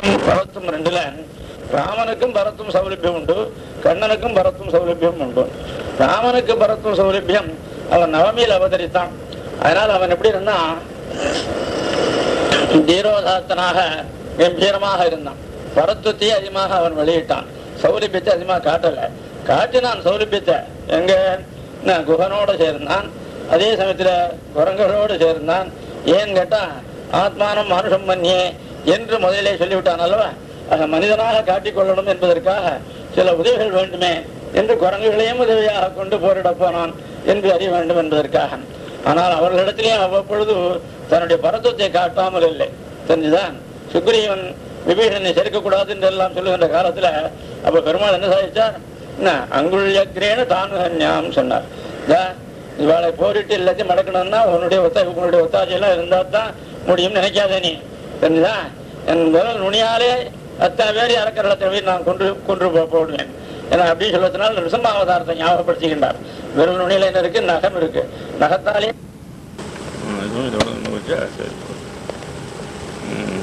பரத்தும் ரெண்டுல ராமனுக்கும் பரத்தும் சௌலபியம் உண்டு கண்ணனுக்கும் பரத்தும் சௌலபியம் உண்டு ராமனுக்கு பரத்தும் சௌலபியம் அவன் நவமியில் அவதரித்தான் அதனால் அவன் எப்படி இருந்தான் தீரோதாத்தனாக கம்பீரமாக இருந்தான் பரத்துவத்தை அதிகமாக அவன் வெளியிட்டான் சௌலபியத்தை அதிகமாக காட்டல காட்டினான் சௌலபியத்தை எங்க நான் குகனோட சேர்ந்தான் அதே சமயத்துல குரங்களோடு சேர்ந்தான் ஏன்னு கேட்டா ஆத்மானம் மனுஷம் மன்னியே என்று முதலிலே சொல்லிவிட்டான் அல்லவா ஆக மனிதனாக காட்டிக்கொள்ளணும் என்பதற்காக சில உதவிகள் வேண்டுமே என்று குரங்குகளையும் உதவியாக கொண்டு போரிட போனான் என்று அறிய வேண்டும் என்பதற்காக ஆனால் அவர்களிடத்திலேயும் அவ்வப்பொழுது தன்னுடைய பரத்துவத்தை காட்டாமல் இல்லை தெரிஞ்சுதான் சுக்ரீவன் விபீஷனை சேர்க்கக்கூடாது என்று எல்லாம் சொல்லுகின்ற காலத்துல அப்ப பெருமாள் என்ன சாதிச்சார் என்ன அங்குள்யக்கிரேன தானுகன்யாம் சொன்னார் இதா, இவாளை போரிட்டு எல்லாத்தையும் மடக்கணும்னா உன்னுடைய ஒத்த உன்னுடைய ஒத்தாட்சி எல்லாம் இருந்தா தான் முடியும்னு நினைக்காதே நீ தெரிஞ்சுதா என் விரல் நுனியாலே அத்தனை பேர் இறக்கிறத்தை போய் நான் கொன்று கொன்று போ- போடுவேன் ஏன்னா அப்படி சொல்வதனால ரிசம்பாவதாரத்தை ஞாபகப்படுத்திக்கின்றார் விரல் நுனியில என்ன இருக்கு நகம் இருக்கு நகத்தாலே இதுவும் இதோட ஒன்று வச்சா சரி ம்.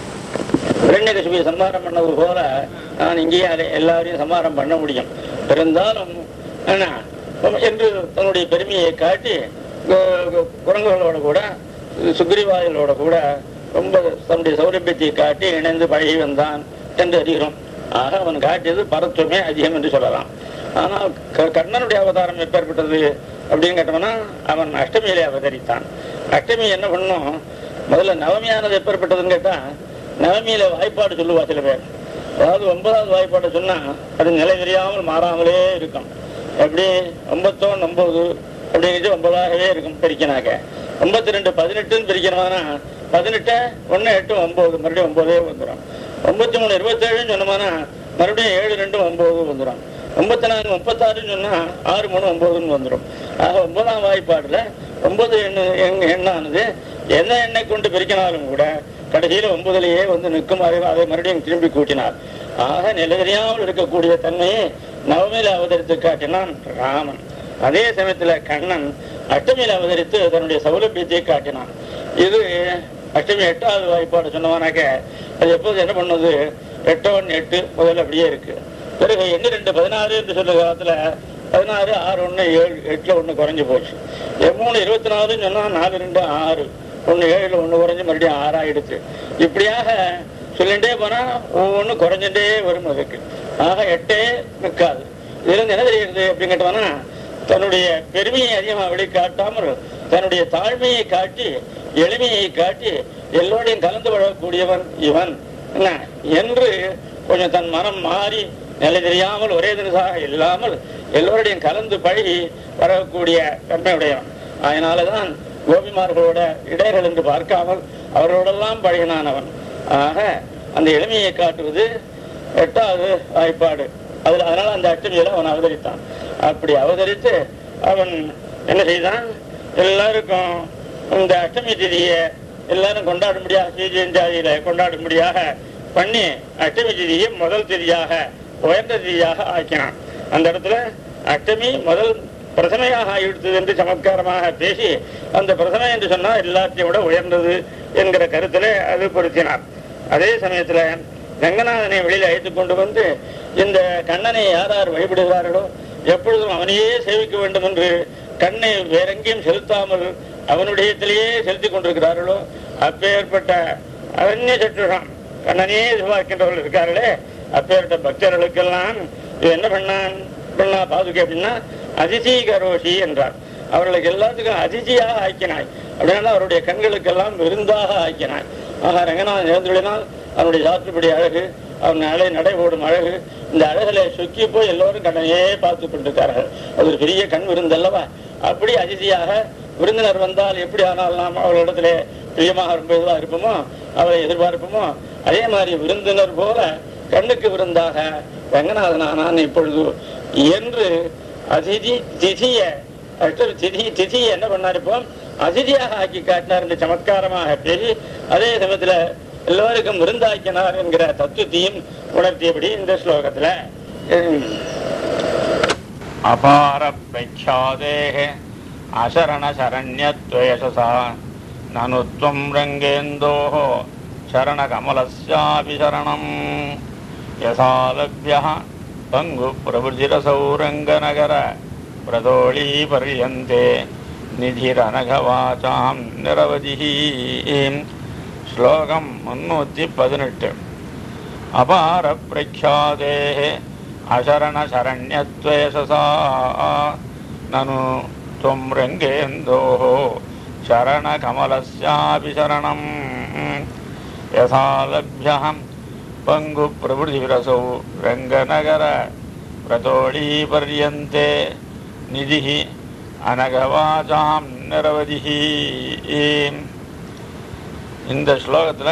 இரண்யகசிபியை சம்ஹாரம் பண்ணது போல நான் இங்கேயே அதை- எல்லாரையும் சம்ஹாரம் பண்ண முடியும் இருந்தாலும் என்ன என்று தன்னுடைய பெருமையை காட்டி கு- கு- குரங்குகளோட கூட சுக்ரிவாயலோட கூட ரொம்ப தன்னுடைய சௌரபியத்தை காட்டி இணைந்து பழகி வந்தான் என்று அறிகிறோம் ஆக அவன் காட்டியது பரத்துவமே அதிகம் என்று சொல்லலாம் ஆனால் க- கண்ணனுடைய அவதாரம் எப்பேற்பட்டது அப்படின்னு கேட்டோம்னா அவன் அஷ்டமியிலே அவதரித்தான் அஷ்டமி என்ன பண்ணும் முதல்ல நவமியானது எப்பேற்பட்டதுன்னு கேட்டா நவமியில வாய்ப்பாடு சொல்லுவா சில பேர் அதாவது ஒன்பதாவது வாய்ப்பாடு சொன்னா அது நிலை தெரியாமல் மாறாமலே இருக்கும் எப்படி ஒன்பத்தோன்னு ஒன்பது அப்படிங்கிறது ஒன்பதாகவே இருக்கும் பிரிக்கினாக்க ஒன்பத்தி ரெண்டு பதினெட்டுன்னு பிரிக்கணுமானா பதினெட்டு ஒன்று எட்டு ஒன்பது மறுபடியும் ஒன்பதே வந்துடும் ஒன்பத்தி மூணு இருபத்தேழுன்னு சொன்னோம்னா மறுபடியும் ஏழு ரெண்டு ஒன்பது வந்துடும் ஒன்பத்தி நாலு முப்பத்தாறுன்னு சொன்னா ஆறு மூணு ஒன்பதுன்னு வந்துடும் ஆக ஒன்பதாம் வாய்ப்பாடுல ஒன்பது எண்ணு எண் எண்ணானது என்ன எண்ணை கொண்டு பிரிக்கினாலும் கூட கடைசியில ஒன்பதுலயே வந்து நிற்குமாறு அதை மறுபடியும் திரும்பி கூட்டினார் ஆக நிலை தெரியாமல் இருக்கக்கூடிய தன்மையை நவமியில அவதரித்து காட்டினான் ராமன் அதே சமயத்துல கண்ணன் அஷ்டமியில அவதரித்து தன்னுடைய சௌலபியத்தை காட்டினான் இது அஷ்டமி எட்டாவது வாய்ப்பாடு சொன்னவனாக்க அது எப்போது என்ன பண்ணுது எட்டவன் எட்டு முதல்ல அப்படியே இருக்கு பிறகு எண்ணு ரெண்டு பதினாறு என்று சொல்ற காலத்துல பதினாறு ஆறு ஒண்ணு ஏழு எட்டுல ஒண்ணு குறைஞ்சு போச்சு மூணு இருபத்தி நாலுன்னு சொன்னா நாலு ரெண்டு ஆறு ஒண்ணு ஏழுல ஒண்ணு குறைஞ்சு மறுபடியும் ஆறாயிடுச்சு இப்படியாக சொல்லிட்டே போனா ஒவ்வொன்று குறைஞ்சிட்டே வரும் அதுக்கு ஆக எட்டே நிற்காது இதுல இருந்து என்ன தெரியுது அப்படின்னு கேட்டோம்னா தன்னுடைய பெருமையை அதிகமாக வெளிக்காட்டாமல் தன்னுடைய தாழ்மையை காட்டி எளிமையை காட்டி எல்லோரையும் கலந்து பழகக்கூடியவன் இவன் என்ன என்று கொஞ்சம் தன் மனம் மாறி நிலை தெரியாமல் ஒரே தினசாக இல்லாமல் எல்லோருடையும் கலந்து பழகி வரக்கூடிய தன்மையுடையவன் அதனாலதான் கோபிமார்களோட இடையர்கள் என்று பார்க்காமல் அவர்களோடெல்லாம் பழகினான் அவன் ஆக அந்த எளிமையை காட்டுவது எட்டாவது வாய்ப்பாடு அதுல அதனால அந்த அஷ்டமியில அவன் அவதரித்தான் அப்படி அவதரித்து அவன் என்ன செய்தான் எல்லாருக்கும் இந்த அஷ்டமி திதியை எல்லாரும் கொண்டாடும்படியாக ஸ்ரீஜெயின் ஜாதியில கொண்டாடும்படியாக பண்ணி அஷ்டமி திதியை முதல் திதியாக உயர்ந்த திதியாக ஆக்கினான் அந்த இடத்துல அஷ்டமி முதல் பிரசமையாக ஆகிவிடுத்தது என்று சமத்காரமாக பேசி அந்த பிரசமை என்று சொன்னால் எல்லாத்தையும் விட உயர்ந்தது என்கிற கருத்திலே அது பொருத்தினார் அதே சமயத்துல ரங்கநாதனை வெளியில் அழைத்து கொண்டு வந்து இந்த கண்ணனை யார் யார் வழிபடுகிறார்களோ எப்பொழுதும் அவனையே சேவிக்க வேண்டும் என்று கண்ணை வேறெங்கேயும் செலுத்தாமல் அவனுடையத்திலேயே செலுத்திக் கொண்டிருக்கிறார்களோ அப்பேற்பட்ட அரண்ய சற்றுஷம் கண்ணனையே எதிர்பார்க்கின்றவர்கள் இருக்கார்களே அப்பேற்பட்ட பக்தர்களுக்கெல்லாம் இது என்ன பண்ணான் பண்ணா பாதுகை அப்படின்னா அதிசி கரோஷி என்றார் அவர்களுக்கு எல்லாத்துக்கும் அதிதியாக ஆக்கினாய் அப்படின்னா அவருடைய கண்களுக்கெல்லாம் விருந்தாக ஆக்கினாய் ஆக ரங்கநாதன் எழுந்துள்ளினால் அவனுடைய சாத்துப்படி அழகு அவன் நடை நடை ஓடும் அழகு இந்த அழகுல சொக்கி போய் எல்லோரும் கண்ணையே பார்த்து கொண்டிருக்கார்கள் அது ஒரு பெரிய கண் விருந்தல்லவா அப்படி அதிதியாக விருந்தினர் வந்தால் எப்படி ஆனால் நாம் அவர்களிடத்திலே பிரியமாக ரொம்ப இதுவாக இருப்போமோ அவரை எதிர்பார்ப்போமோ அதே மாதிரி விருந்தினர் போல கண்ணுக்கு விருந்தாக ரங்கநாதனானான் இப்பொழுது என்று அதிதி திதிய அடுத்தது திதி திதியை என்ன பண்ணார் இப்போ அதிதியாக ஆக்கி காட்டினார் இந்த சமத்காரமாக பேசி அதே சமயத்துல எல்லோருக்கும் விருந்தாக்கினார் என்கிற தத்துவத்தையும் உணர்த்தியபடி இந்த ஸ்லோகத்துல உம், अपारप्रख्यातेः अशरणशरण्यत्वयशसा ननु त्वं रङ्गेन्दोः शरणकमलस्यापि शरणम् यथा लभ्यः पङ्गुप्रभृतिरसौरङ्गनगर प्रतोळीपर्यन्ते निधिरनघवाचां निरवधिः श्लोकम् मुन्नूति पदिनेट् अपारप्रख्यातेः अशरणशरण्यत्वेषसा ननु त्वं रङ्गेन्दोः शरणकमलस्यापि शरणम् यथा लभ्यः पङ्गुप्रभृतिरसौ रङ्गनगर प्रतोळीपर्यन्ते निधिः अनघवाचां निरवधिः இந்த ஸ்லோகத்தில்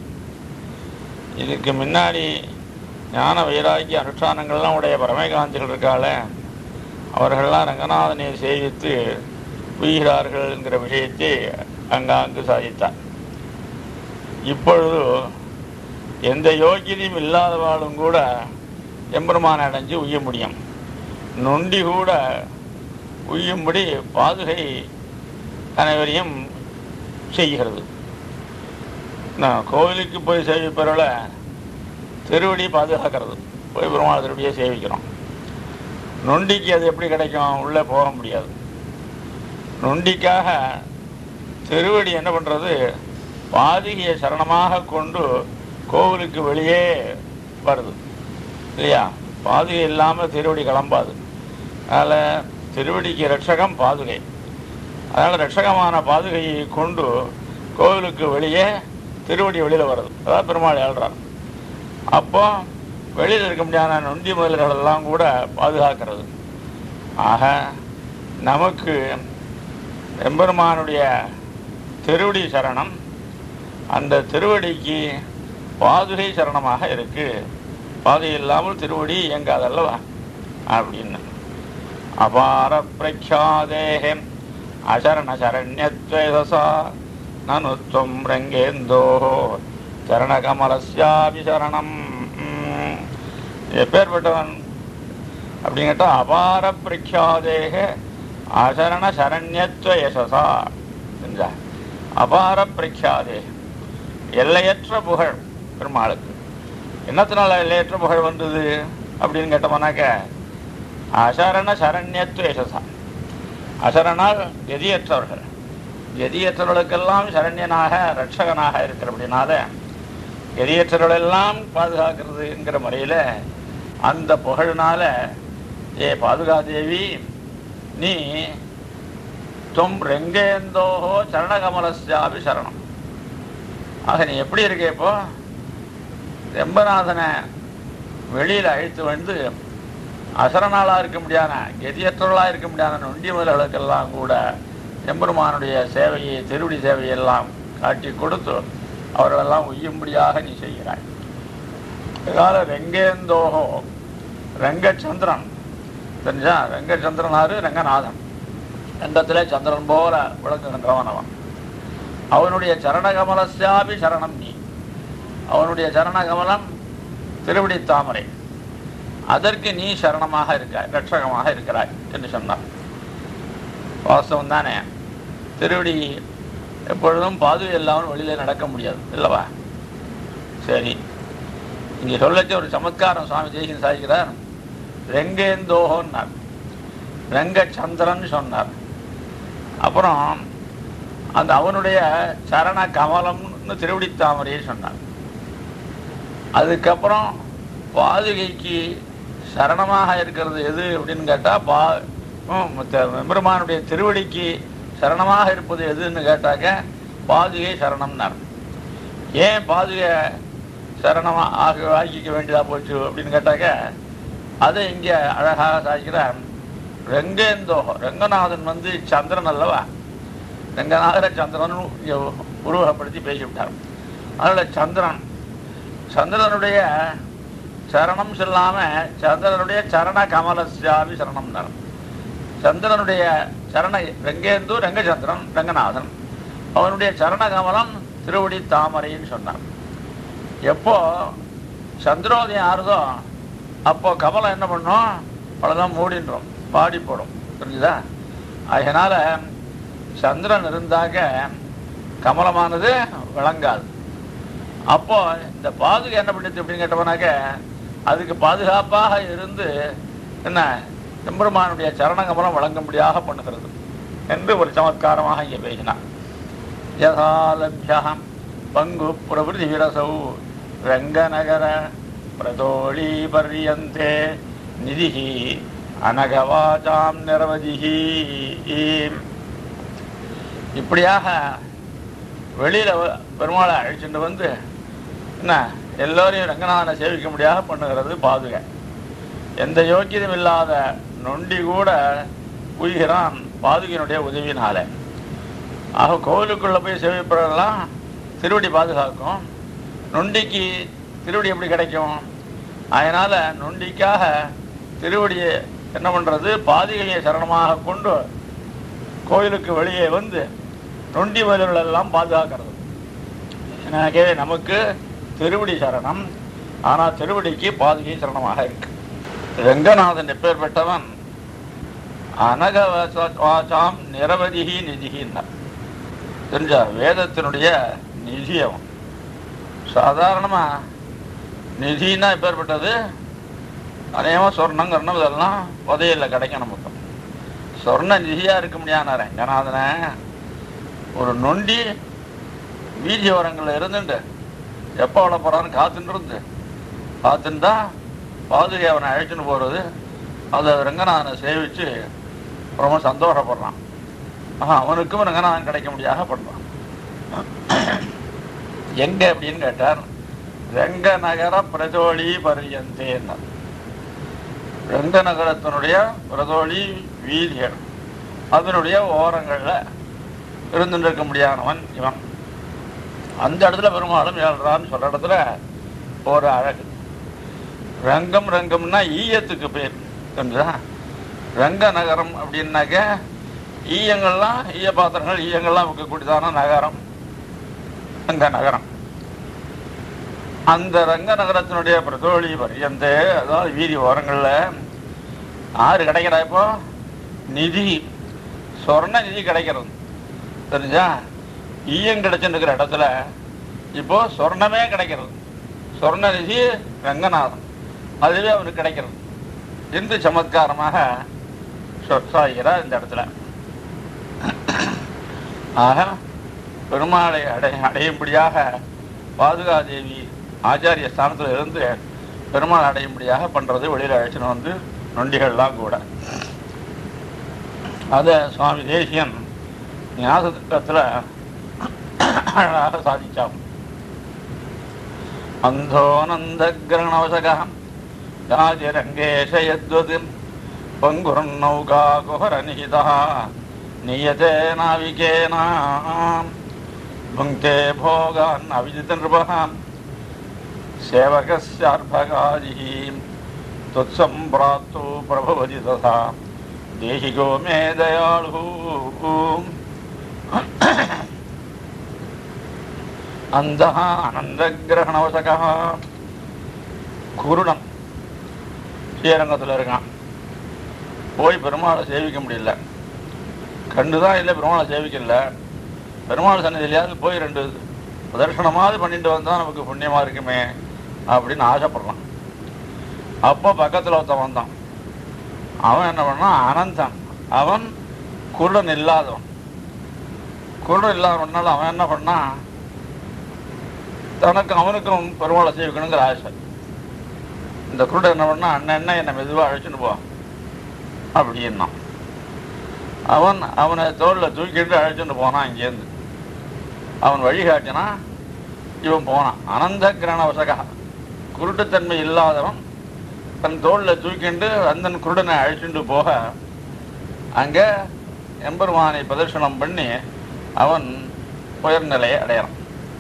இதுக்கு முன்னாடி ஞான வைராக்கிய அனுஷ்டானங்கள்லாம் உடைய பரமகாந்திகள் இருக்கால அவர்கள்லாம் ரங்கநாதனை சேவித்து உய்கிறார்கள் என்கிற விஷயத்தை அங்காங்கு சாதித்தார் இப்பொழுது எந்த யோகியதையும் இல்லாதவாளும் கூட எம்பெருமானை அடைஞ்சு உய்ய முடியும் நொண்டி கூட உய்யும்படி பாதுகை அனைவரையும் செய்கிறது நான் கோவிலுக்கு போய் சேவிப்பவர்களை திருவடி பாதுகாக்கிறது போய் பெருமாள் திருவடியை சேவிக்கிறோம் நொண்டிக்கு அது எப்படி கிடைக்கும் உள்ளே போக முடியாது நொண்டிக்காக திருவடி என்ன பண்ணுறது பாதிகையை சரணமாக கொண்டு கோவிலுக்கு வெளியே வருது இல்லையா பாதுகை இல்லாமல் திருவடி கிளம்பாது அதனால் திருவடிக்கு ரட்சகம் பாதுகை அதனால் ரட்சகமான பாதுகையை கொண்டு கோவிலுக்கு வெளியே திருவடி வெளியில் வருது அதான் பெருமாள் ஏழ்றார் அப்போ வெளியில் இருக்க முடியாத நொண்டி முதல்களெல்லாம் கூட பாதுகாக்கிறது ஆக நமக்கு எம்பெருமானுடைய திருவடி சரணம் அந்த திருவடிக்கு பாதுகை சரணமாக இருக்கு பாதுகை இல்லாமல் திருவடி இயங்காதல்லவா அப்படின்னு அபார பிரக்யாதேஹே அசரண சரண்யத்வேதசா நனுத்வம் ரங்கேந்தோ சரணகமலஸ்யாபி சரணம் ம். எப்பேற்பட்டவன் அப்படின்னு கேட்டா அபார பிரக்யாதேக அசரண சரண்யத்வ யசசா என்றா அபார பிரக்யாதே எல்லையற்ற புகழ் பெருமாளுக்கு என்னத்தினால எல்லையற்ற புகழ் வந்தது அப்படின்னு கேட்டோம்னாக்க அசரண சரண்யத்வ யசசா அசரணால் கதியற்றவர்கள் கதியற்றவர்களுக்கெல்லாம் சரண்யனாக ரட்சகனாக இருக்கிறபடினால கதியற்றவர்களெல்லாம் பாதுகாக்கிறது என்கிற முறையில் அந்த புகழினால ஏ பாதுகாதேவி நீ தொம் ரெங்கேந்தோஹோ சரணகமலஸ்யாபி சரணம் ஆக நீ எப்படி இருக்க இப்போ ரெம்பநாதனை வெளியில் அழைத்து வந்து அசரணாளாக இருக்க முடியாத கதியற்றவர்களாக இருக்க முடியாத நொண்டி முதல்களுக்கெல்லாம் கூட எம்பெருமானுடைய சேவையை திருவடி சேவையெல்லாம் காட்டி கொடுத்து அவர்களெல்லாம் உய்யும்படியாக நீ செய்கிறாய் இதனால ரெங்கேந்தோகோ ரங்கச்சந்திரன் தெரிஞ்சா ரங்கச்சந்திரனாரு ரங்கநாதன் ரங்கத்திலே சந்திரன் போல விளங்குகின்றவன் அவன் அவனுடைய சரணகமலசாபி சரணம் நீ அவனுடைய சரணகமலம் திருவடி தாமரை அதற்கு நீ சரணமாக இருக்காய் ரட்சகமாக இருக்கிறாய் என்று சொன்னார் வாஸ்தவம் தானே திருவடி எப்பொழுதும் பாதுகை இல்லாமல் வெளியில நடக்க முடியாது இல்லவா சரி இங்கே சொல்லச்ச ஒரு சமத்காரம் சுவாமி ஜெய்கின் சாதிக்கிறார் ரெங்கேந்தோகோன்னார் ரங்கச்சந்திரன் சொன்னார் அப்புறம் அந்த அவனுடைய சரண கமலம்னு திருவடி தாமரையை சொன்னார் அதுக்கப்புறம் பாதுகைக்கு சரணமாக இருக்கிறது எது அப்படின்னு கேட்டால் பா ம், மத்த பெருமானுடைய திருவடிக்கு சரணமாக இருப்பது எதுன்னு கேட்டாக்க பாதுகை சரணம்னார் ஏன் பாதுகை சரணமா ஆக ஆக்கிக்க வேண்டியதா போச்சு அப்படின்னு கேட்டாக்க அதை இங்க அழகாக சாதிக்கிறார் ரெங்கேந்தோ ரங்கநாதன் வந்து சந்திரன் அல்லவா ரங்கநாதர சந்திரன் இங்க உருவகப்படுத்தி பேசிவிட்டார் அதனால சந்திரன் சந்திரனுடைய சரணம் சொல்லாம சந்திரனுடைய சரண கமலசாமி சரணம் சந்திரனுடைய சரண ரெங்கேந்து ரங்கச்சந்திரன் ரங்கநாதன் அவனுடைய சரண கமலம் திருவடி தாமரைன்னு சொன்னார் எப்போ சந்திரோதயம் ஆறுதோ அப்போ கமலம் என்ன பண்ணும் அவ்வளோதான் மூடின்றோம் பாடி போடும் புரிஞ்சுதா அதனால சந்திரன் இருந்தாக்க கமலமானது விளங்காது அப்போ இந்த பாதுகை என்ன பண்ணுது அப்படின்னு கேட்டவனாக்க அதுக்கு பாதுகாப்பாக இருந்து என்ன எம்பெருமானுடைய சரணகமலம் வழங்கும்படியாக பண்ணுகிறது என்று ஒரு சமத்காரமாக இங்கே பேசினார் யதாலபியம் பங்கு பிரபுதி விரசௌ ரங்கநகர பிரதோழி பர்யந்தே நிதிஹி அனகவாச்சாம் நிரவதிஹி இப்படியாக வெளியில வ- பெருமாளை அழைச்சிட்டு வந்து என்ன எல்லோரையும் ரங்கநாதனை சேவிக்க முடியாத பண்ணுகிறது பாதுகை எந்த யோக்கியதும் இல்லாத நொண்டி கூட உய்கிறான் பாதுகையினுடைய உதவியினால ஆக கோவிலுக்குள்ள போய் சேவிப்பதெல்லாம் திருவடி பாதுகாக்கும் நொண்டிக்கு திருவடி எப்படி கிடைக்கும் அதனால நொண்டிக்காக திருவடியை என்ன பண்றது பாதுகையை சரணமாக கொண்டு கோயிலுக்கு வெளியே வந்து நொண்டி மயில்கள் எல்லாம் பாதுகாக்கிறது எனவே நமக்கு திருவடி சரணம் ஆனா திருவடிக்கு பாதுகை சரணமாக இருக்கு ரங்கநாதன் எப்பேற்பட்டவன் அனக வாச- வாசாம் நிரவதிகி நிதிகின்னார் தெரிஞ்சா வேதத்தினுடைய நிதி அவன் சாதாரணமா நிதினா எப்பேற்பட்டது அநேகமா சொர்ணம் கர்ணம் இதெல்லாம் உதவியில் கிடைக்கும் நமக்கு சொர்ண நிதியா இருக்க முடியாத ரங்கநாதனை ஒரு நொண்டி வீதி ஓரங்களில் இருந்துட்டு எப்போ அவ்வளோ போறான்னு காத்துட்டு இருந்து பார்த்துட்டு தான் பாதுகை அவனை அழைச்சின்னு போறது அதை ரங்கநாதனை சேவிச்சு ரொம்ப சந்தோஷப்படுறான் ஆஹா, அவனுக்கும் ரங்கநாதன் கிடைக்க முடியாத பண்றான் எங்க அப்படின்னு கேட்டார் ரங்க நகர பிரதோழி பரியந்தேன்னார் ரங்க நகரத்தினுடைய பிரதோழி வீதிகள் அதனுடைய ஓரங்கள்ல இருந்துட்டு இருக்க முடியாதவன் இவன் அந்த இடத்துல பெருமாளும் ஏழ்றான்னு சொல்ற இடத்துல ஒரு அழகு ரங்கம் ரங்கம்னா ஈயத்துக்கு பேர் தெரிஞ்சா ரங்க நகரம் அப்படின்னாக்க ஈயங்கள்லாம் ஈய பாத்திரங்கள் ஈயங்கள்லாம் விற்கக்கூடியதான நகரம் ரங்க நகரம் அந்த ரங்க நகரத்தினுடைய பிரதோழி பரியந்தே அதாவது வீதி ஓரங்கள்ல ஆறு கிடைக்கிறா இப்போ நிதி சொர்ண நிதி கிடைக்கிறது தெரிஞ்சா ஈயம் கிடைச்சுட்டு இருக்கிற இடத்துல இப்போ சொர்ணமே கிடைக்கிறது சொர்ண நிதி ரங்கநாதன் அதுவே அவனுக்கு கிடைக்கிறது என்று சமத்காரமாக சொற்சாகிறார் இந்த இடத்துல ஆக பெருமாளை அடை அடையும்படியாக பாதுகாதேவி ஆச்சாரிய ஸ்தானத்தில் இருந்து பெருமாள் அடையும்படியாக பண்றது வெளியில அழைச்சின்னு வந்து நொண்டிகள்லாம் கூட அத சுவாமி தேசியன் ஞாசத்திட்டத்தில் அழகாக சாதிச்சாம் அந்தோனந்தகிரணவசகம் ராஜரங்கேஷயத்வது பங்குரநௌகா குஹரநிஹிதா நியதே நாவிகேனா புங்கே போகான் அவிஜித நிருபகாம் சேவகஸ்யார்பகாதிः त्वत्सम्प्राप्तो प्रभवति तथा देहि गो मे दयाळुः அந்தः அனந்தகிரகணவசகः குருடன் ஸ்ரீரங்கத்தில் இருக்கான் போய் பெருமாளை சேவிக்க முடியல கண்டு தான் இல்லை பெருமாளை சேவிக்கல பெருமாள் சன்னதியிலையாவது போய் ரெண்டு பிரதர்ஷனமாவது பண்ணிட்டு வந்தா நமக்கு புண்ணியமா இருக்குமே அப்படின்னு ஆசைப்படுறான் அப்போ பக்கத்துல ஒருத்தன் வந்தான் அவன் என்ன பண்ணான் அனந்தன் அவன் குருடன் இல்லாதவன் குருடன் இல்லாதவனால அவன் என்ன பண்ணான் தனக்கு அவனுக்கும் பெருமாளை சேவிக்கணுங்கிற ஆசை இந்த குருடன் என்ன பண்ணா அண்ணன் என்ன என்னை மெதுவா அழைச்சிட்டு போ அப்படின்னான் அவன் அவனை தோல்ல தூக்கிட்டு அழைச்சிட்டு போனான் இங்கேருந்து அவன் வழிகாட்டினா இவன் போனான் அனந்த கிரணவசகா குருட்டுத்தன்மை இல்லாதவன் தன் தோல்ல தூக்கிண்டு அந்தன் குருடனை அழைச்சிட்டு போக அங்க எம்பெருமானை பிரதர்சனம் பண்ணி அவன் உயர்நிலையை அடையறான்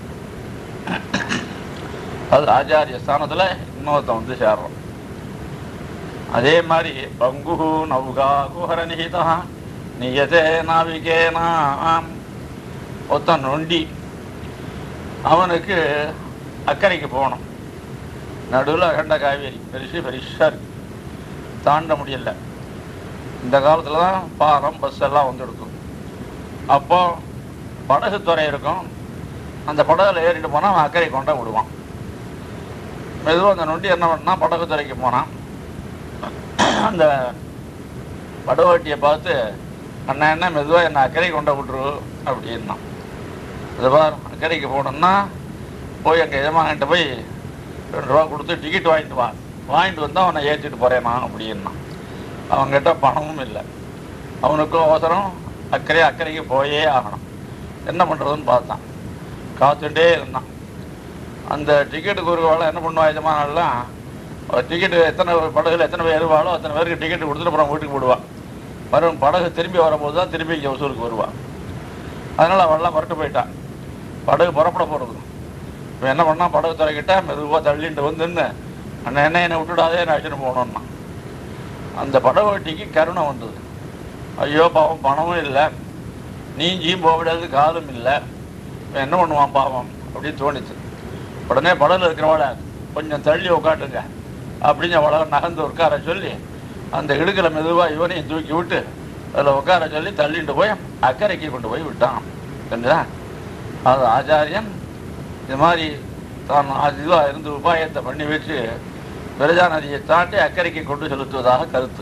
அது ஆச்சாரிய ஸ்தானத்துல இன்னொருத்தன் வந்து சேர்றான் அதே மாதிரி பங்கு நௌகா குஹர நிகிதா நியதே நாவிகேனாம் ஒருத்தன் நொண்டி அவனுக்கு அக்கறைக்கு போகணும் நடுவில் அகண்ட காவேரி பெருசு பெருசா இருக்கு தாண்ட முடியல இந்த காலத்துல தான் பாலம் பஸ் எல்லாம் வந்துடுக்கும் அப்போ படகு துறை இருக்கும் அந்த படகுல ஏறிட்டு போனா அவன் அக்கறை கொண்டா விடுவான் மெதுவாக அந்த நொண்டி என்ன பண்ணா படகு துறைக்கு போனான் அந்த படவாட்டியை பார்த்து அண்ணா என்ன மெதுவாக என்ன அக்கறை கொண்ட விட்டுரு அப்படின்னான் அது பார் அக்கறைக்கு போகணும்னா போய் அங்கே எஜமான்கிட்ட போய் ரெண்டு ரூபா கொடுத்து டிக்கெட் வாங்கிட்டு வா வாங்கிட்டு வந்தால் அவனை ஏற்றிட்டு போகிறேனா அப்படின்னான் அவன்கிட்ட பணமும் இல்லை அவனுக்கும் அவசரம் அக்கறை அக்கறைக்கு போயே ஆகணும் என்ன பண்ணுறதுன்னு பார்த்தான் காத்துட்டே இருந்தான் அந்த டிக்கெட்டுக்கு ஒரு வேலை என்ன பண்ணுவா எஜமானெல்லாம் டிக்கெட்டு எத்தனை படகுல எத்தனை பேர் ஏறுவாளோ அத்தனை பேருக்கு டிக்கெட் கொடுத்துட்டு அப்புறம் வீட்டுக்கு போடுவான் வரும் படகு திரும்பி வரும்போது தான் திரும்பி இங்கே வசூலுக்கு வருவான் அதனால் அவள்லாம் புரட்டு போயிட்டான் படகு புறப்பட போகிறது இப்போ என்ன பண்ணா படகு துறைக்கிட்ட மெதுவாக தள்ளிட்டு வந்துன்னு அண்ணன் என்ன என்னை விட்டுடாதே நான் அழைச்சிட்டு போகணுன்னா அந்த படகு வட்டிக்கு கருணை வந்தது ஐயோ பாவம் பணமும் இல்லை நீஞ்சியும் போக முடியாது காலும் இல்லை இவன் என்ன பண்ணுவான் பாவம் அப்படின்னு தோணுச்சு உடனே படகுல இருக்கிறவளை கொஞ்சம் தள்ளி உட்காட்டுங்க அப்படின்னு அவளை நகர்ந்து உட்கார சொல்லி அந்த இடுக்கலை மெதுவாக இவனையும் தூக்கி விட்டு அதில் உட்கார சொல்லி தள்ளிட்டு போய் அக்கறைக்கு கொண்டு போய் விட்டான் தெரிஞ்சதா அது ஆச்சாரியன் இது மாதிரி தான் இதுவாக இருந்து உபாயத்தை பண்ணி வச்சு விரஜா நதியை தாண்டி அக்கறைக்கு கொண்டு செலுத்துவதாக கருத்து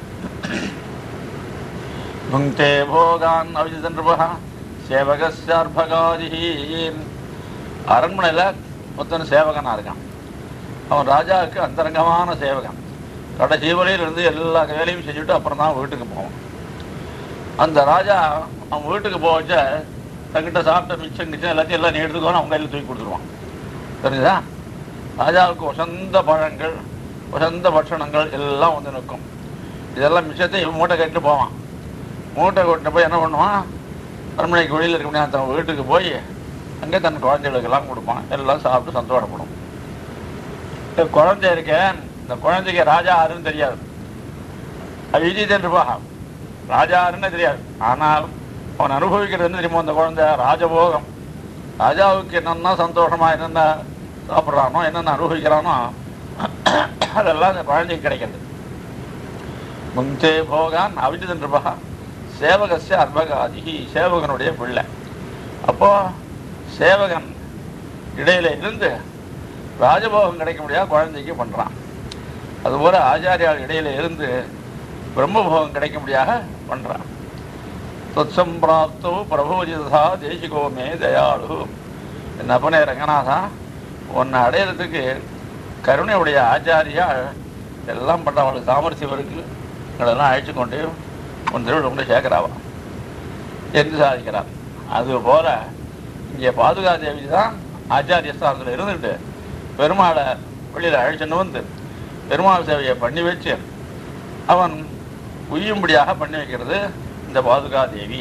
புங்கே போகான் அவிஜிதன்றுபா சேவகசார்பகாதி அரண்மனையில் ஒருத்தன் சேவகனா இருக்கான் அவன் ராஜாவுக்கு அந்தரங்கமான சேவகன் கடைசி வரையில் இருந்து எல்லா வேலையும் செஞ்சுட்டு அப்புறம் தான் வீட்டுக்கு போவான் அந்த ராஜா அவன் வீட்டுக்கு போக வச்ச தங்கிட்ட சாப்பிட்ட மிச்சம் மிச்சம் எல்லாத்தையும் எல்லாம் நீ எடுத்துக்கோன்னு அவங்க கையில் தூக்கி கொடுத்துருவான் தெரிஞ்சுதா ராஜாவுக்கு வசந்த பழங்கள் வசந்த பட்சணங்கள் எல்லாம் வந்து நிற்கும் இதெல்லாம் மிச்சத்தை இவன் மூட்டை கட்டிட்டு போவான் மூட்டை கொண்டு போய் என்ன பண்ணுவான் அரண்மனைக்கு வெளியில் இருக்க முடியாது தன் வீட்டுக்கு போய் அங்கே தன் குழந்தைகளுக்கெல்லாம் கொடுப்பான் எல்லாம் சாப்பிட்டு சந்தோஷப்படும் இந்த குழந்தை இருக்கேன் இந்த குழந்தைக்கு ராஜா யாருன்னு தெரியாது அது விஜய் நிர்வாகம் ராஜா யாருன்னு தெரியாது ஆனால் அவன் அனுபவிக்கிறது என்ன தெரியுமோ அந்த குழந்தை ராஜபோகம் ராஜாவுக்கு என்னென்ன சந்தோஷமா என்னென்ன சாப்பிட்றானோ என்னென்ன அனுபவிக்கிறானோ அதெல்லாம் அந்த குழந்தைக்கு கிடைக்கிறது முந்தே போகான் அவிஜிதன் நிர்வாக சேவகசிய அர்பகாதி சேவகனுடைய பிள்ளை அப்போ சேவகன் இடையில இருந்து ராஜபோகம் கிடைக்க முடியாத குழந்தைக்கு பண்றான் அதுபோல ஆச்சாரியால் இடையில இருந்து பிரம்மபோகம் கிடைக்க முடியாத பண்றான் தொத்சம்பிராப்தோ பிரபோஜிதா தேசிகோமே தயாளு என் அப்பனே ரங்கநாதா உன்னை அடையிறதுக்கு கருணையுடைய ஆச்சாரியா எல்லாம் பண்றவளுக்கு சாமர்த்தியம் இருக்கு எங்களெல்லாம் அழைச்சு கொண்டு உன் திருவிழா கொண்டு சேர்க்கிறாவா என்று சாதிக்கிறார் அது போல இங்கே பாதுகா தேவி தான் ஆச்சாரிய ஸ்தானத்தில் இருந்துட்டு பெருமாளை வெளியில் அழைச்சின்னு வந்து பெருமாள் சேவையை பண்ணி வச்சு அவன் உய்யும்படியாக பண்ணி வைக்கிறது இந்த பாதுகா தேவி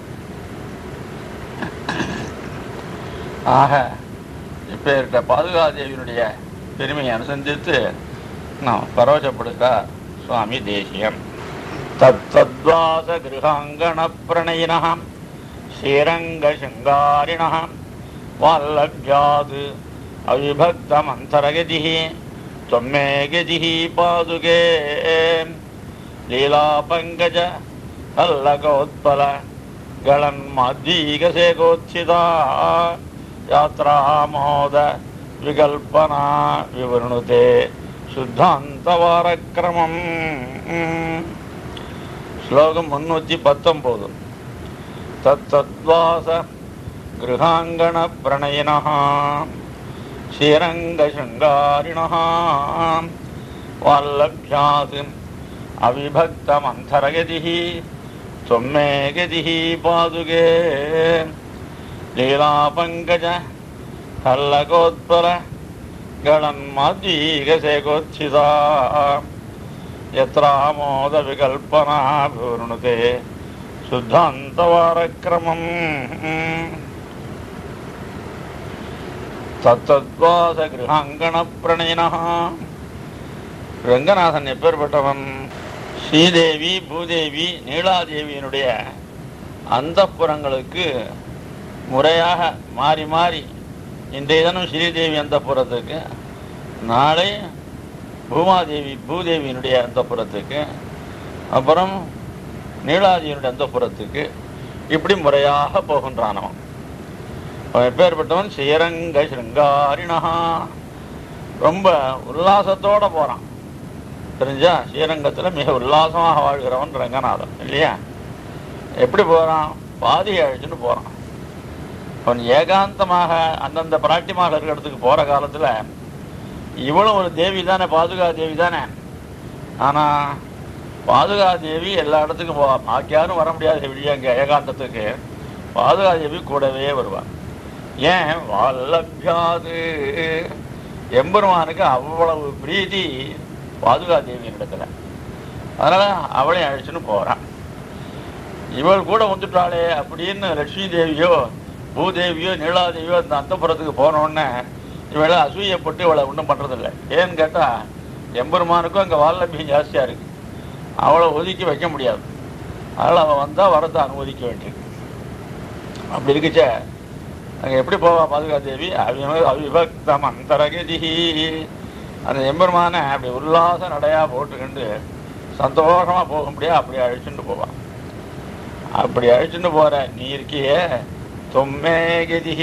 ஆக இப்ப இருக்கிற பாதுகா தேவியினுடைய பெருமையை அனுசந்தித்து நாம் பரவசப்படுகிறார் சுவாமி தேசியம் தத்தத்வாச கிருஹாங்கண பிரணயினः श्रीरङ्गशृङ्गारिणः वाल्लभ्यात् अविभक्तमन्तरगतिः त्वम्मे गतिः पादुके लीलापङ्कज हल्लकोत्पल गळन्मद्वीकसेकोत्सिता यात्रामोद विकल्पना विवृणुते शुद्धान्तवारक्रमम् श्लोकं मुन्नूति पत्तொன்பது तत्तद्वास गृहाङ्गणप्रणयिनः श्रीरङ्गशृङ्गारिणः वाल्लभ्यात् अविभक्तमन्थरगतिः त्वम्मे गतिः पादुके लीलापङ्कज हल्लकोत्पल गणन्मद्वीकसेकोत्सिता यत्रामोदविकल्पना विवृणुते शुद्धान्तवारक्रमम् தத்தத்வாச கிரகாங்கணப்பிரணயினா ரங்கநாதன் எப்பேற்பட்டவன் ஸ்ரீதேவி பூதேவி நீலாதேவியினுடைய அந்தப்புறங்களுக்கு முறையாக மாறி மாறி இன்றைய தினம் ஸ்ரீதேவி அந்தப்புறத்துக்கு நாளை பூமாதேவி பூதேவியினுடைய அந்தப்புறத்துக்கு அப்புறம் நீலாதியினுடைய அந்தப்புறத்துக்கு இப்படி முறையாக போகின்றான் அவன் அவன் எப்பேற்பட்டவன் ஸ்ரீரங்க சிருங்காரிணா ரொம்ப உல்லாசத்தோட போறான் தெரிஞ்சா ஸ்ரீரங்கத்துல மிக உல்லாசமாக வாழ்கிறவன் ரங்கநாதன் இல்லையா எப்படி போறான் பாதி அழிச்சுன்னு போறான் அவன் ஏகாந்தமாக அந்தந்த பிராட்டியமாக இருக்கிற இடத்துக்கு போற காலத்துல இவளும் ஒரு தேவி தானே பாதுகா தேவி தானே ஆனா பாதுகா தேவி எல்லா இடத்துக்கும் போவா பாக்கி யாரும் வர முடியாது வெளியே அங்க ஏகாந்தத்துக்கு பாதுகா தேவி கூடவே வருவா ஏன் வல்லபியாது எம்பெருமானுக்கு அவ்வளவு பிரீதி பாதுகா தேவியின் இடத்துல அதனால அவளையும் அழைச்சுன்னு போறான் இவள் கூட வந்துட்டாளே அப்படின்னு லட்சுமி தேவியோ பூதேவியோ நீலாதேவியோ அந்த அந்தப்புறத்துக்கு போன உடனே இவளை அசூயப்பட்டு இவளை ஒன்றும் பண்றதில்ல ஏன்னு கேட்டா எம்பெருமானுக்கும் அங்க வால்லபியம் ஜாஸ்தியா இருக்கு அவளை ஒதுக்கி வைக்க முடியாது அதனால அவன் வந்தா வரத்தை அனுமதிக்க வேண்டியிருக்கு அப்படி இருக்குச்சே அங்க எப்படி போவா பாதுகா தேவி அவிம அவிபக்தம் அந்தரகதி அந்த எம்பெருமான அப்படி உல்லாச நடையா போட்டுக்கிண்டு சந்தோஷமா போக முடியாது அப்படி அழிச்சுட்டு போவான் அப்படி அழிச்சுட்டு போற நீ இருக்கியே தொம்மே கதி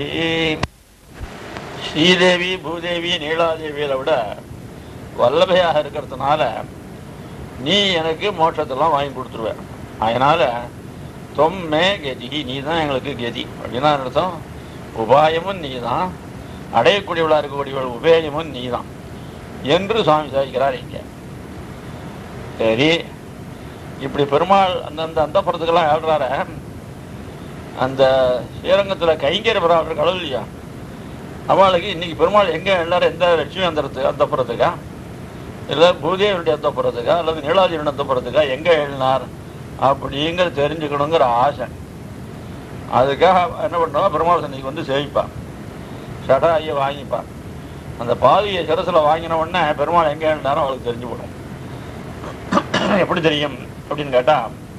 ஸ்ரீதேவி பூதேவி நீலாதேவியை விட வல்லபையாக இருக்கிறதுனால நீ எனக்கு மோட்சத்தெல்லாம் வாங்கி கொடுத்துருவ அதனால தொம்மே கதி நீ தான் எங்களுக்கு கதி அப்படின்னா அர்த்தம் உபாயமும் நீ தான் அடையக்கூடியவளா இருக்கக்கூடியவள் உபேயமும் நீ தான் என்று சுவாமி சாதிக்கிறார் இங்க சரி இப்படி பெருமாள் அந்தந்த அந்த புறத்துக்கெல்லாம் ஏழ்றார அந்த ஸ்ரீரங்கத்துல கைங்கர பெறாமல் கடவுள் இல்லையா அவளுக்கு இன்னைக்கு பெருமாள் எங்க எல்லாரும் எந்த லட்சுமி அந்த அந்த புறத்துக்கா இல்ல பூதேவனுடைய அந்த புறத்துக்கா அல்லது நீலாஜியன் அந்த புறத்துக்கா எங்க எழுதினார் அப்படிங்கிற தெரிஞ்சுக்கணுங்கிற ஆசை அதுக்காக என்ன பண்ணுவா பெருமாள் சன்னிக்கு வந்து சேவிப்பான் சடாயை வாங்கிப்பான் அந்த பாதியை சிரசுல வாங்கின உடனே பெருமாள் எங்க எழுதினாரோ அவளுக்கு தெரிஞ்சு போடும் எப்படி தெரியும் அப்படின்னு கேட்டா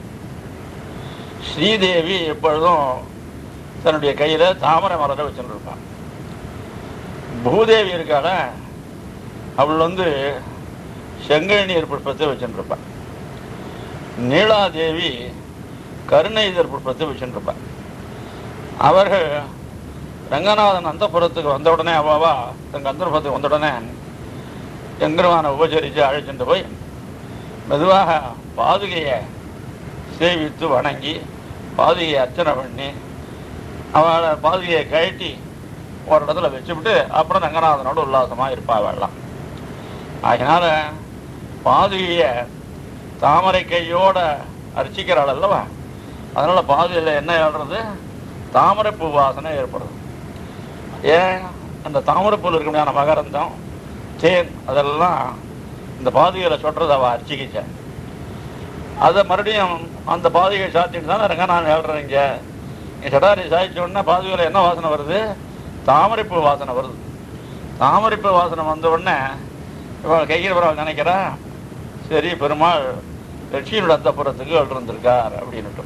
ஸ்ரீதேவி எப்பொழுதும் தன்னுடைய கையில தாமரை மலரை வச்சுட்டு இருப்பான் பூதேவி இருக்காள அவள் வந்து செங்கழநீர் புஷ்பத்தை வச்சுட்டு இருப்பான் நீலாதேவி கருணைதர் புஷ்பத்தை வச்சுட்டு இருப்பான் அவர்கள் ரங்கநாதன் அந்தப்புறத்துக்கு வந்த உடனே அவாவா தங்க அந்தப்புறத்துக்கு வந்த உடனே எங்கருமான உபச்சரித்து அழைச்சிட்டு போய் மெதுவாக பாதுகையை சேவித்து வணங்கி பாதுகையை அர்ச்சனை பண்ணி அவளை பாதுகையை கழட்டி ஒரு இடத்துல வச்சுவிட்டு அப்புறம் ரங்கநாதனோட உல்லாசமா இருப்பா அவெல்லாம் அதனால பாதுகைய தாமரை கையோட அர்ச்சிக்கிறாள் அல்லவா அதனால பாதுகையில என்ன ஏழுறது தாமரை பூ வாசனை ஏற்படுது ஏன் அந்த தாமரை பூவில் இருக்க முடியாத மகரந்தம் தேன் அதெல்லாம் இந்த பாதுகையில சொல்றது அவ அர்ச்சிக்கிச்ச அதை மறுபடியும் அந்த பாதுகையை சாத்திட்டு தான் ரங்கநாதன் ஏழுறேன் இங்க நீ சடாரி சாய்ச்ச உடனே பாதுகையில என்ன வாசனை வருது தாமரைப்பூ வாசனை வருது தாமரைப்பூ வாசனை வந்த உடனே இவள் கைகிறவர்கள் நினைக்கிறா சரி பெருமாள் லட்சுமியோட அந்தப்புறத்துக்கு எழுந்திருக்கார் அப்படின்னுட்டு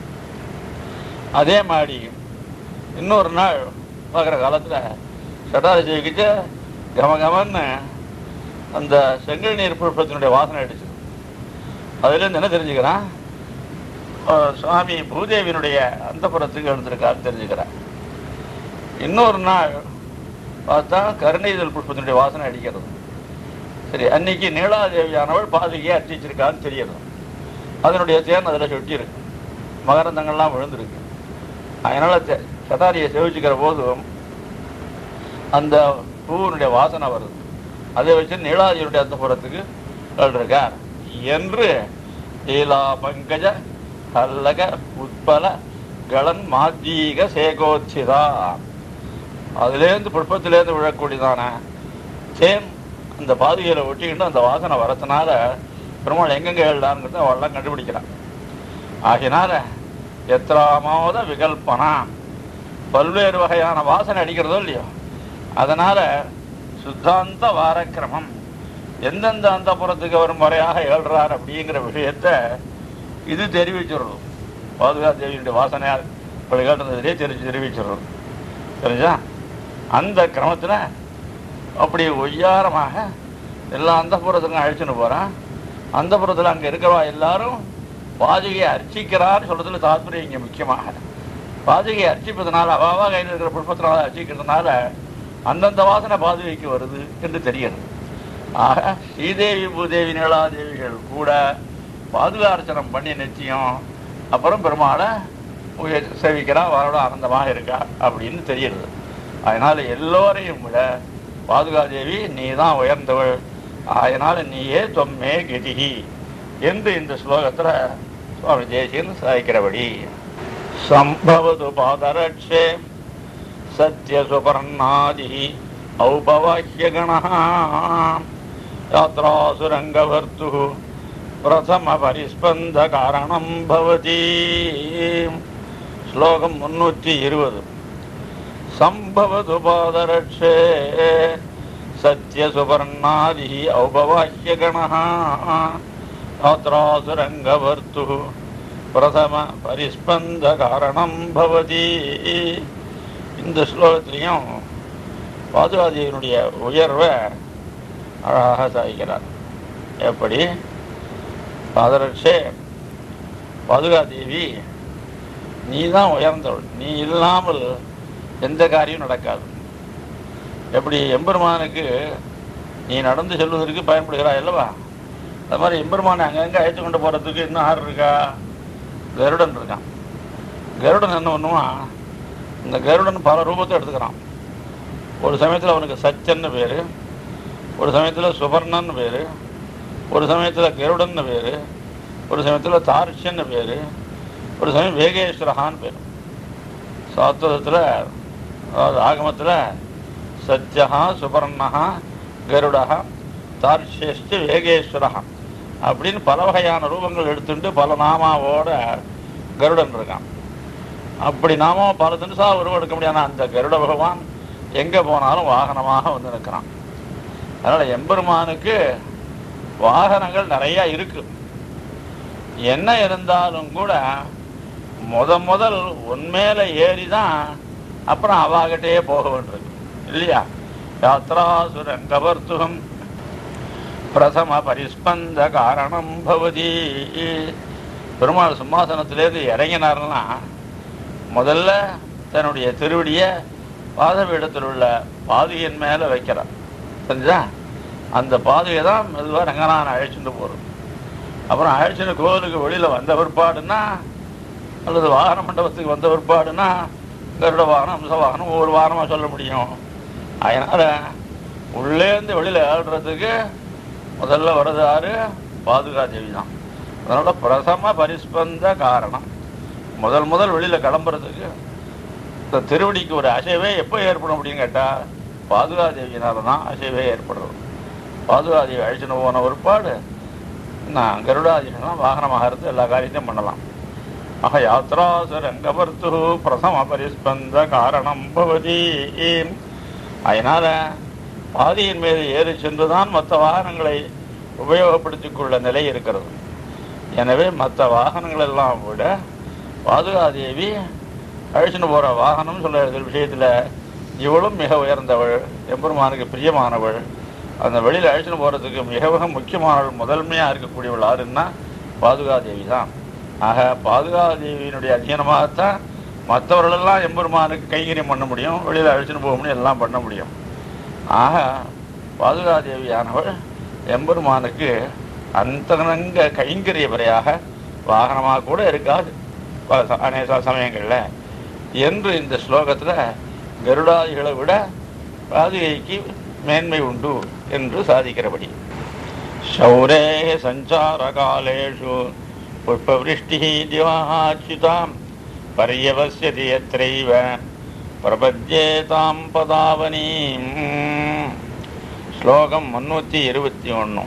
அதே மாதிரி இன்னொரு நாள் பார்க்குற காலத்துல சட்டாரி ஜெயிக்கிச்சு கமகமன்னு அந்த செங்கல் நீர் புஷ்பத்தினுடைய வாசனை அடிச்சு அதுலேருந்து என்ன தெரிஞ்சுக்கிறான் அஹ் சுவாமி பூதேவியினுடைய அந்தப்புறத்துக்கு எழுந்திருக்காருன்னு தெரிஞ்சுக்கிறான் இன்னொரு நாள் பார்த்தா கருணைதல் புஷ்பத்தினுடைய வாசனை அடிக்கிறது சரி அன்னைக்கு நீலாதேவியானவள் பாதுகையை அர்ச்சிச்சிருக்கான்னு தெரியுது அதனுடைய தேன் அதில் சொட்டி இருக்கு மகரந்தங்கள்லாம் விழுந்திருக்கு அதனால தே- சதாரியை சேவிச்சுக்கிற போதும் அந்த பூவினுடைய வாசனை வருது அதை வச்சு நீலாதியுடைய அந்த புறத்துக்கு இருக்கார் என்று லீலா பங்கஜ ஹல்லக உட்பல கலன் மாத்தீக சேகோச்சிதா அதுலேருந்து புஷ்பத்திலேருந்து விழக்கூடியதான தேன் அந்த பாதுகையில ஒட்டிக்கிட்டு அந்த வாசனை வரதுனால பெருமாள் எங்கெங்க எழுதாங்கிறத அவெல்லாம் கண்டுபிடிக்கிறான் ஆகினால எத்திராமோத விகல்பனா பல்வேறு வகையான வாசனை அடிக்கிறதோ இல்லையோ அதனால சுத்தாந்த வாரக்கிரமம் எந்தெந்த அந்த புறத்துக்கு அவர் முறையாக ஏழ்றார் அப்படிங்கிற விஷயத்த இது தெரிவிச்சிடுறது பாதுகா தேவியுடைய வாசனையால் வழிகாட்டுனதிலே தெரிஞ்சு தெரிவிச்சிடுறது தெரிஞ்சா அந்த கிரமத்துல அப்படி ஒய்யாரமாக எல்லா அந்த புறத்துக்கும் அழைச்சின்னு போறான் அந்த புறத்துல அங்க இருக்கிறவா எல்லாரும் பாதுகையை அர்ச்சிக்கிறான்னு சொல்றதுல தாத்பரியம் இங்க முக்கியமாக பாதுகையை அர்ச்சிப்பதனால அவாவா கையில் இருக்கிற புஷ்பத்தினால அர்ச்சிக்கிறதுனால அந்தந்த வாசனை பாதுகைக்கு வருது என்று தெரிகிறது ஆக ஸ்ரீதேவி பூதேவி நீலாதேவிகள் கூட பாதுகார்ச்சனம் பண்ணி நிச்சயம் அப்புறம் பெருமாளை உய- சேவிக்கிறா அவரோட ஆனந்தமாக இருக்கா அப்படின்னு தெரியுது அதனால எல்லோரையும் விட பாதுகாதேவி நீ தான் உயர்ந்தவள் அதனால நீயே தொம்மே கெதிகி என்று இந்த ஸ்லோகத்துல சுவாமி தேசியன் சாய்க்கிறபடி சம்பவது பாதரட்சே சத்ய சுபர்ணாதி ஔபவாஹ்யகண யாத்ராசுரங்கவர்த்து பிரதம பரிஸ்பந்த காரணம் பவதி ஸ்லோகம் முன்னூற்றி இருபது சம்பவது பாதரட்சே சத்ய சுபர்ணாதி ஔபவாஹ்யகண யாத்ராசுரங்கவர்த்து பிரதம பரிஸ்பந்த காரணம் பவதி இந்த ஸ்லோகத்திலையும் பாதுகாதேவியினுடைய உயர்வை அழகாக சாதிக்கிறார் எப்படி பாதரட்சே பாதுகாதேவி நீ தான் உயர்ந்தவள் நீ இல்லாமல் எந்த காரியம் நடக்காது எப்படி எம்பெருமானுக்கு நீ நடந்து செல்வதற்கு பயன்படுகிறாய் அல்லவா அது மாதிரி எம்பெருமானை அங்கங்கே அழைத்து கொண்டு போகிறதுக்கு இன்னும் ஆறு இருக்கா கருடன் இருக்கான் கருடன் என்ன பண்ணுவான் இந்த கருடன் பல ரூபத்தை எடுத்துக்கிறான் ஒரு சமயத்தில் அவனுக்கு சச்சன்னு பேர் ஒரு சமயத்தில் சுபர்ணன்னு பேர் ஒரு சமயத்தில் கருடன்னு பேர் ஒரு சமயத்தில் தார்ஷன்னு பேர் ஒரு சமயம் வேகேஸ்வரஹான்னு பேர் சாத்துவத்தில் அதாவது ஆகமத்தில் சத்யஹா சுபர்ணஹா கருடஹா தார்ஷேஷ்ட வேகேஸ்வரஹா அப்படின்னு பல வகையான ரூபங்கள் எடுத்துட்டு பல நாமாவோட கருடன் இருக்கான் அப்படி நாம பல தினசா உருவம் எடுக்க முடியாத அந்த கருட பகவான் எங்க போனாலும் வாகனமாக வந்து நிற்கிறான் அதனால எம்பெருமானுக்கு வாகனங்கள் நிறைய இருக்கு என்ன இருந்தாலும் கூட முத முதல் உன்மேல ஏறி தான் அப்புறம் அவாகிட்டே போக வேண்டியிருக்கு இல்லையா யாத்ராசுரன் கவர்த்துகம் பிரதம பரிஸ்பந்த காரணம் பவதி பெருமாள் சிம்மாசனத்திலேருந்து இறங்கினார்னா முதல்ல தன்னுடைய திருவடியை பாதபீடத்தில் உள்ள பாதுகையின் மேல வைக்கிறார் சரிஞ்சா அந்த பாதுகை தான் மெதுவாக ரங்கநாதன் அழைச்சிட்டு போகிறது அப்புறம் அழைச்சிட்டு கோவிலுக்கு வெளியில வந்த பிற்பாடுன்னா அல்லது வாகன மண்டபத்துக்கு வந்த பிற்பாடுன்னா கருட வாகனம் அம்ச வாகனம் ஒவ்வொரு வாகனமாக சொல்ல முடியும் அதனால உள்ளேருந்து வெளியில ஏழ்றதுக்கு முதல்ல வர்றது யாரு பாதுகா தேவி தான் அதனால பிரசம பரிஸ்பந்த காரணம் முதல் முதல் வெளியில கிளம்புறதுக்கு இந்த திருவடிக்கு ஒரு அசைவே எப்போ ஏற்படும் அப்படின்னு கேட்டா பாதுகா தேவியினால தான் அசைவே ஏற்படுறது பாதுகா தேவி அழிச்சுன்னு போன ஒருபாடு நான் கருடாதிகள்லாம் வாகனமாக இருந்து எல்லா காரியத்தையும் பண்ணலாம் ஆக யாத்ராசுரங்கவர்த்து பிரசம பரிஸ்பந்த காரணம் பவதி அதனால பாதியின் மீது ஏறி சென்றுதான் மற்ற வாகனங்களை உபயோகப்படுத்திக் கொள்ள நிலை இருக்கிறது எனவே மற்ற வாகனங்கள் எல்லாம் விட பாதுகாதேவி அழிச்சுன்னு போற வாகனம் சொல்ற விஷயத்துல இவளும் மிக உயர்ந்தவள் எம்பெருமானுக்கு பிரியமானவள் அந்த வெளியில அழிச்சுன்னு போறதுக்கு மிக மிக முக்கியமானவள் முதன்மையா இருக்கக்கூடியவள் யாருன்னா பாதுகாதேவி தான் ஆக பாதுகாதேவியினுடைய அധീனமாகத்தான் மற்றவர்களெல்லாம் எம்பெருமானுக்கு கைங்கரியம் பண்ண முடியும் வெளியில அழிச்சுன்னு போக முடியும் எல்லாம் பண்ண முடியும் ஆக பாதுகாதேவியானவள் எம்பெருமானுக்கு அந்தரங்க கைங்கரிய வரையாக வாகனமாக கூட இருக்காது பல அநேக சமயங்கள்ல என்று இந்த ஸ்லோகத்துல கருடாதிகளை விட பாதுகைக்கு மேன்மை உண்டு என்று சாதிக்கிறபடி சௌரே சஞ்சார காலேஷு புஷ்பவிருஷ்டி திவாச்சுதாம் பரியவசியதி எத்தைவ பிரபத்யேதாம் பதாவனீம் ஸ்லோகம் முன்னூத்தி இருபத்தி ஒன்று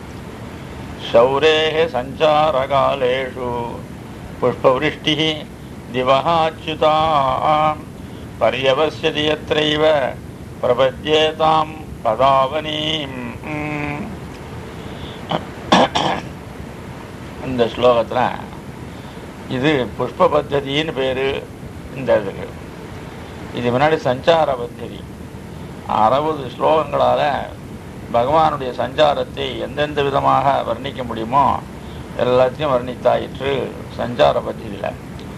शौरेः सञ्चारकालेषु पुष्पवृष्टिः दिवः अच्युता पर्यवस्यति यत्रैव प्रपद्येतां पदावनीम् இந்த ஸ்லோகத்தில் இது புஷ்ப பத்ததின்னு பேர் இந்த இதுக்கு இது முன்னாடி சஞ்சார பத்ததி அறுபது ஸ்லோகங்களால பகவானுடைய சஞ்சாரத்தை எந்தெந்த விதமாக வர்ணிக்க முடியுமோ எல்லாத்தையும் வர்ணித்தாயிற்று சஞ்சார பத்தியில்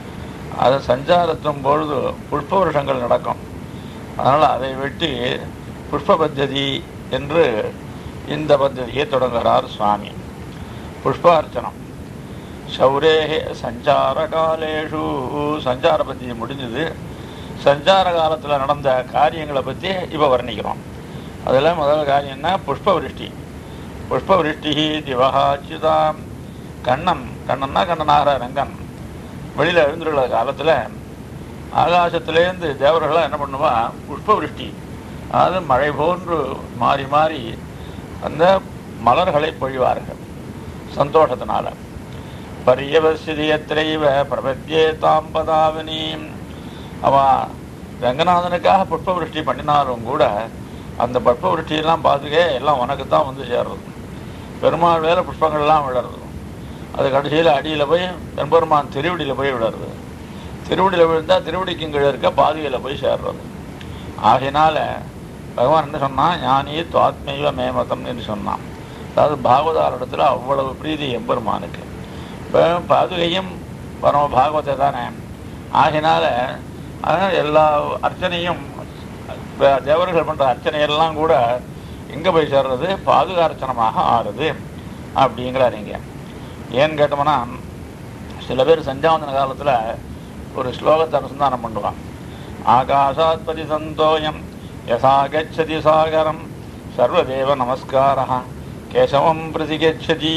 அது சஞ்சாரத்தும் பொழுது புஷ்ப வருஷங்கள் நடக்கும் அதனால் அதை வெட்டி புஷ்ப பத்ததி என்று இந்த பத்ததியை தொடங்குகிறார் சுவாமி புஷ்பார்ச்சனம் சௌரேகே சஞ்சார காலேஷு சஞ்சார பத்தி முடிஞ்சது சஞ்சார காலத்தில் நடந்த காரியங்களை பற்றி இப்போ வர்ணிக்கிறோம் அதில் முதல் காரியம்னா புஷ்ப விருஷ்டி புஷ்ப விருஷ்டி திவகாச்சுதாம் கண்ணன் கண்ணன்னா கண்ணனாகிற ரங்கன் வெளியில் எழுந்துள்ள காலத்தில் ஆகாசத்திலேருந்து தேவர்களாக என்ன பண்ணுவா புஷ்ப விருஷ்டி அதாவது மழை போன்று மாறி மாறி அந்த மலர்களை பொழிவார்கள் சந்தோஷத்தினால பரியவசிரியத்திரைவ பிரபத்தியே தாம் பதாவினீம் அவ ரங்கநாதனுக்காக புஷ்ப விருஷ்டி பண்ணினாலும் கூட அந்த புஷ்ப விருஷ்டியெல்லாம் பார்த்துக்கே எல்லாம் உனக்கு தான் வந்து சேர்றது பெருமாள் வேலை புஷ்பங்கள்லாம் விழறது அது கடைசியில் அடியில் போய் பெரும்பெருமான் திருவடியில் போய் விழறது திருவடியில் விழுந்தால் திருவடிக்கு கீழே இருக்க பாதியில் போய் சேர்றது ஆகையினால பகவான் என்ன சொன்னான் ஞானி துவாத்மைவ மேமதம் என்று சொன்னான் அதாவது பாகவதார் இடத்துல அவ்வளவு பிரீதி எம்பெருமானுக்கு இப்போ பாதுகையும் பரம பாகவத்தை தானே ஆகினால அதனால எல்லா அர்ச்சனையும் இப்ப தேவர்கள் பண்ற அர்ச்சனையெல்லாம் கூட எங்க போய் சேர்றது பாதுகார்ச்சனமாக ஆறுது அப்படிங்கிறார் இங்க ஏன்னு கேட்டோம்னா சில பேர் சஞ்சாவந்தன காலத்துல ஒரு ஸ்லோகத்தை அனுசந்தானம் பண்ணுவான் ஆகாஷாத்பதி சந்தோயம் யசா கச்சதி சாகரம் சர்வதேவ நமஸ்கார கேசவம் பிரதி கச்சதி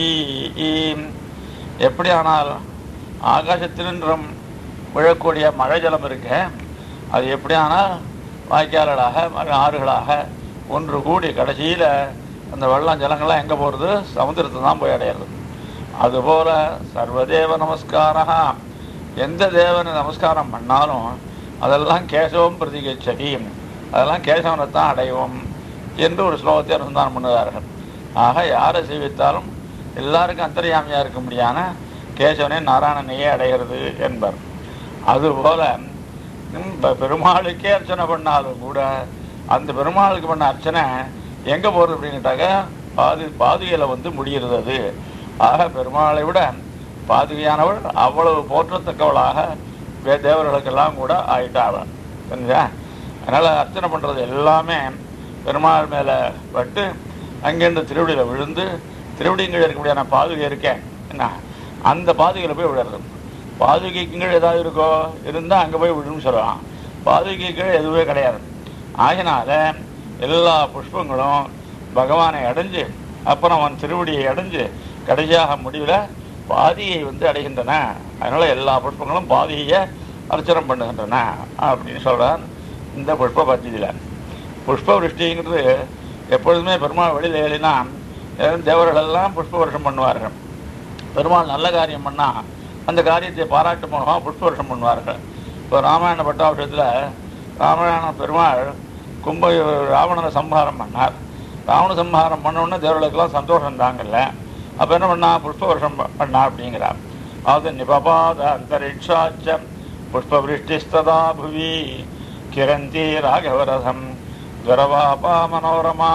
எப்படி ஆனால் ஆகாசத்தினின்றும் விழக்கூடிய மழை ஜலம் இருக்கு அது எப்படி ஆனால் வாய்க்கால்களாக மறு ஆறுகளாக ஒன்று கூடி கடைசியில் அந்த வெள்ளம் ஜலங்கள்லாம் எங்கே போகிறது சமுத்திரத்தை தான் போய் அடையிறது அதுபோல சர்வதேவ நமஸ்காரா எந்த தேவனை நமஸ்காரம் பண்ணாலும் அதெல்லாம் கேசவம் பிரதிகச்சதி அதெல்லாம் கேசவனை தான் அடைவோம் என்று ஒரு ஸ்லோகத்தை அனுசந்தானம் பண்ணுகிறார்கள் ஆக யாரை சேவித்தாலும் எல்லாருக்கும் அந்தர்யாமியாக இருக்க முடியான கேசவனே நாராயணனையே அடைகிறது என்பர் அதுபோல ம், பெ- பெருமாளுக்கே அர்ச்சனை பண்ணாலும் கூட அந்த பெருமாளுக்கு பண்ண அர்ச்சனை எங்க போறது அப்படின்னு கேட்டாக்க பாது பாதுகையில வந்து முடிகிறது அது ஆக பெருமாளை விட பாதுகையானவள் அவ்வளவு போற்றத்தக்கவளாக வே- தேவர்களுக்கெல்லாம் கூட ஆயிட்டாள் தெரிஞ்சா அதனால அர்ச்சனை பண்றது எல்லாமே பெருமாள் மேல பட்டு அங்கிருந்து திருவடியில விழுந்து திருவடிங்கீழ இருக்கக்கூடிய பாதுகை இருக்கேன் என்ன அந்த பாதுகையில போய் விழுறது பாதுகைக்கு கீழே ஏதாவது இருக்கோ இருந்தா அங்க போய் விழுன்னு சொல்லுவான் பாதுகை கீழே எதுவுமே கிடையாது ஆகினால எல்லா புஷ்பங்களும் பகவானை அடைஞ்சு அப்புறம் அவன் திருவடியை அடைஞ்சு கடைசியாக முடிவில் பாதியை வந்து அடைகின்றன அதனால எல்லா புஷ்பங்களும் பாதியை அர்ச்சனம் பண்ணுகின்றன அப்படின்னு சொல்றார் இந்த புஷ்ப பத்தியில புஷ்ப விருஷ்டிங்கிறது எப்பொழுதுமே பெருமாள் வெளியில் ஏழினா தேவர்கள் எல்லாம் புஷ்ப வருஷம் பண்ணுவார்கள் பெருமாள் நல்ல காரியம் பண்ணா அந்த காரியத்தை பாராட்டு மூலமாக புஷ்ப வருஷம் பண்ணுவார்கள் இப்போ ராமாயண பட்டாபிஷத்தில் ராமாயண பெருமாள் கும்ப ராவணனை சம்ஹாரம் பண்ணார் ராவண சம்ஹாரம் பண்ண உடனே தேவர்களுக்கெல்லாம் சந்தோஷம் தாங்கல்ல அப்போ என்ன பண்ணா புஷ்ப வருஷம் ப- பண்ணா அப்படிங்கிறார் அது நிபபாத அந்தரிக்ஷாச்ச புஷ்பவிருஷ்டிஸ்ததா புவி கிரந்தி ராகவரதம் துரவாபா மனோரமா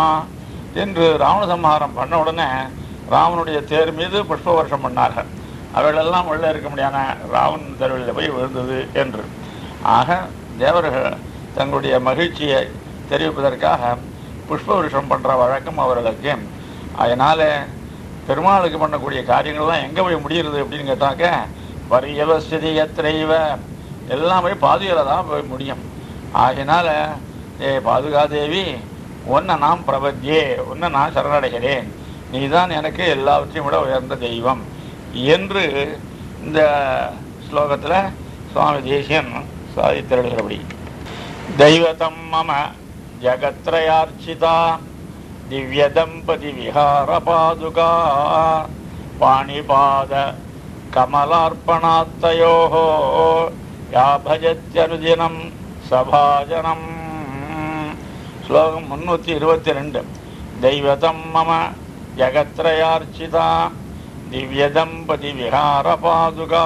என்று ராவண சம்ஹாரம் பண்ண உடனே ராவனுடைய தேர் மீது புஷ்ப வருஷம் பண்ணார்கள் அவளெல்லாம் உள்ள இருக்க முடியாத ராவன் தெருவில் போய் விழுந்தது என்று ஆக தேவர்கள் தங்களுடைய மகிழ்ச்சியை தெரிவிப்பதற்காக புஷ்ப வருஷம் பண்ற வழக்கம் அவர்களுக்கு அதனால பெருமாளுக்கு பண்ணக்கூடிய காரியங்கள்லாம் எங்க போய் முடியுறது அப்படின்னு கேட்டாக்க வரியவஸ்தி எத்திரைவ எல்லாம் போய் பாதுகால தான் போய் முடியும் ஆகினால ஏ பாதுகாதேவி உன்னை நான் பிரபத்தியே உன்னை நான் சரணடைகிறேன் நீதான் எனக்கு எல்லாவற்றையும் விட உயர்ந்த தெய்வம் என்று இந்த ஸ்லோகத்துல சுவாமி தேசியன் சாதித்திருக்கிறபடி தெய்வதம் மம ஜகத்ரயார்ச்சிதா திவ்ய தம்பதி விஹார பாதுகா பாணிபாத கமலார்ப்பணாத்தயோ யா பஜத்யனுதினம் சபாஜனம் ஸ்லோகம் முன்னூத்தி இருபத்தி ரெண்டு தெய்வதம் மம ஜகத்ரயார்ச்சிதா திவ்ய தம்பதி விஹார பாதுகா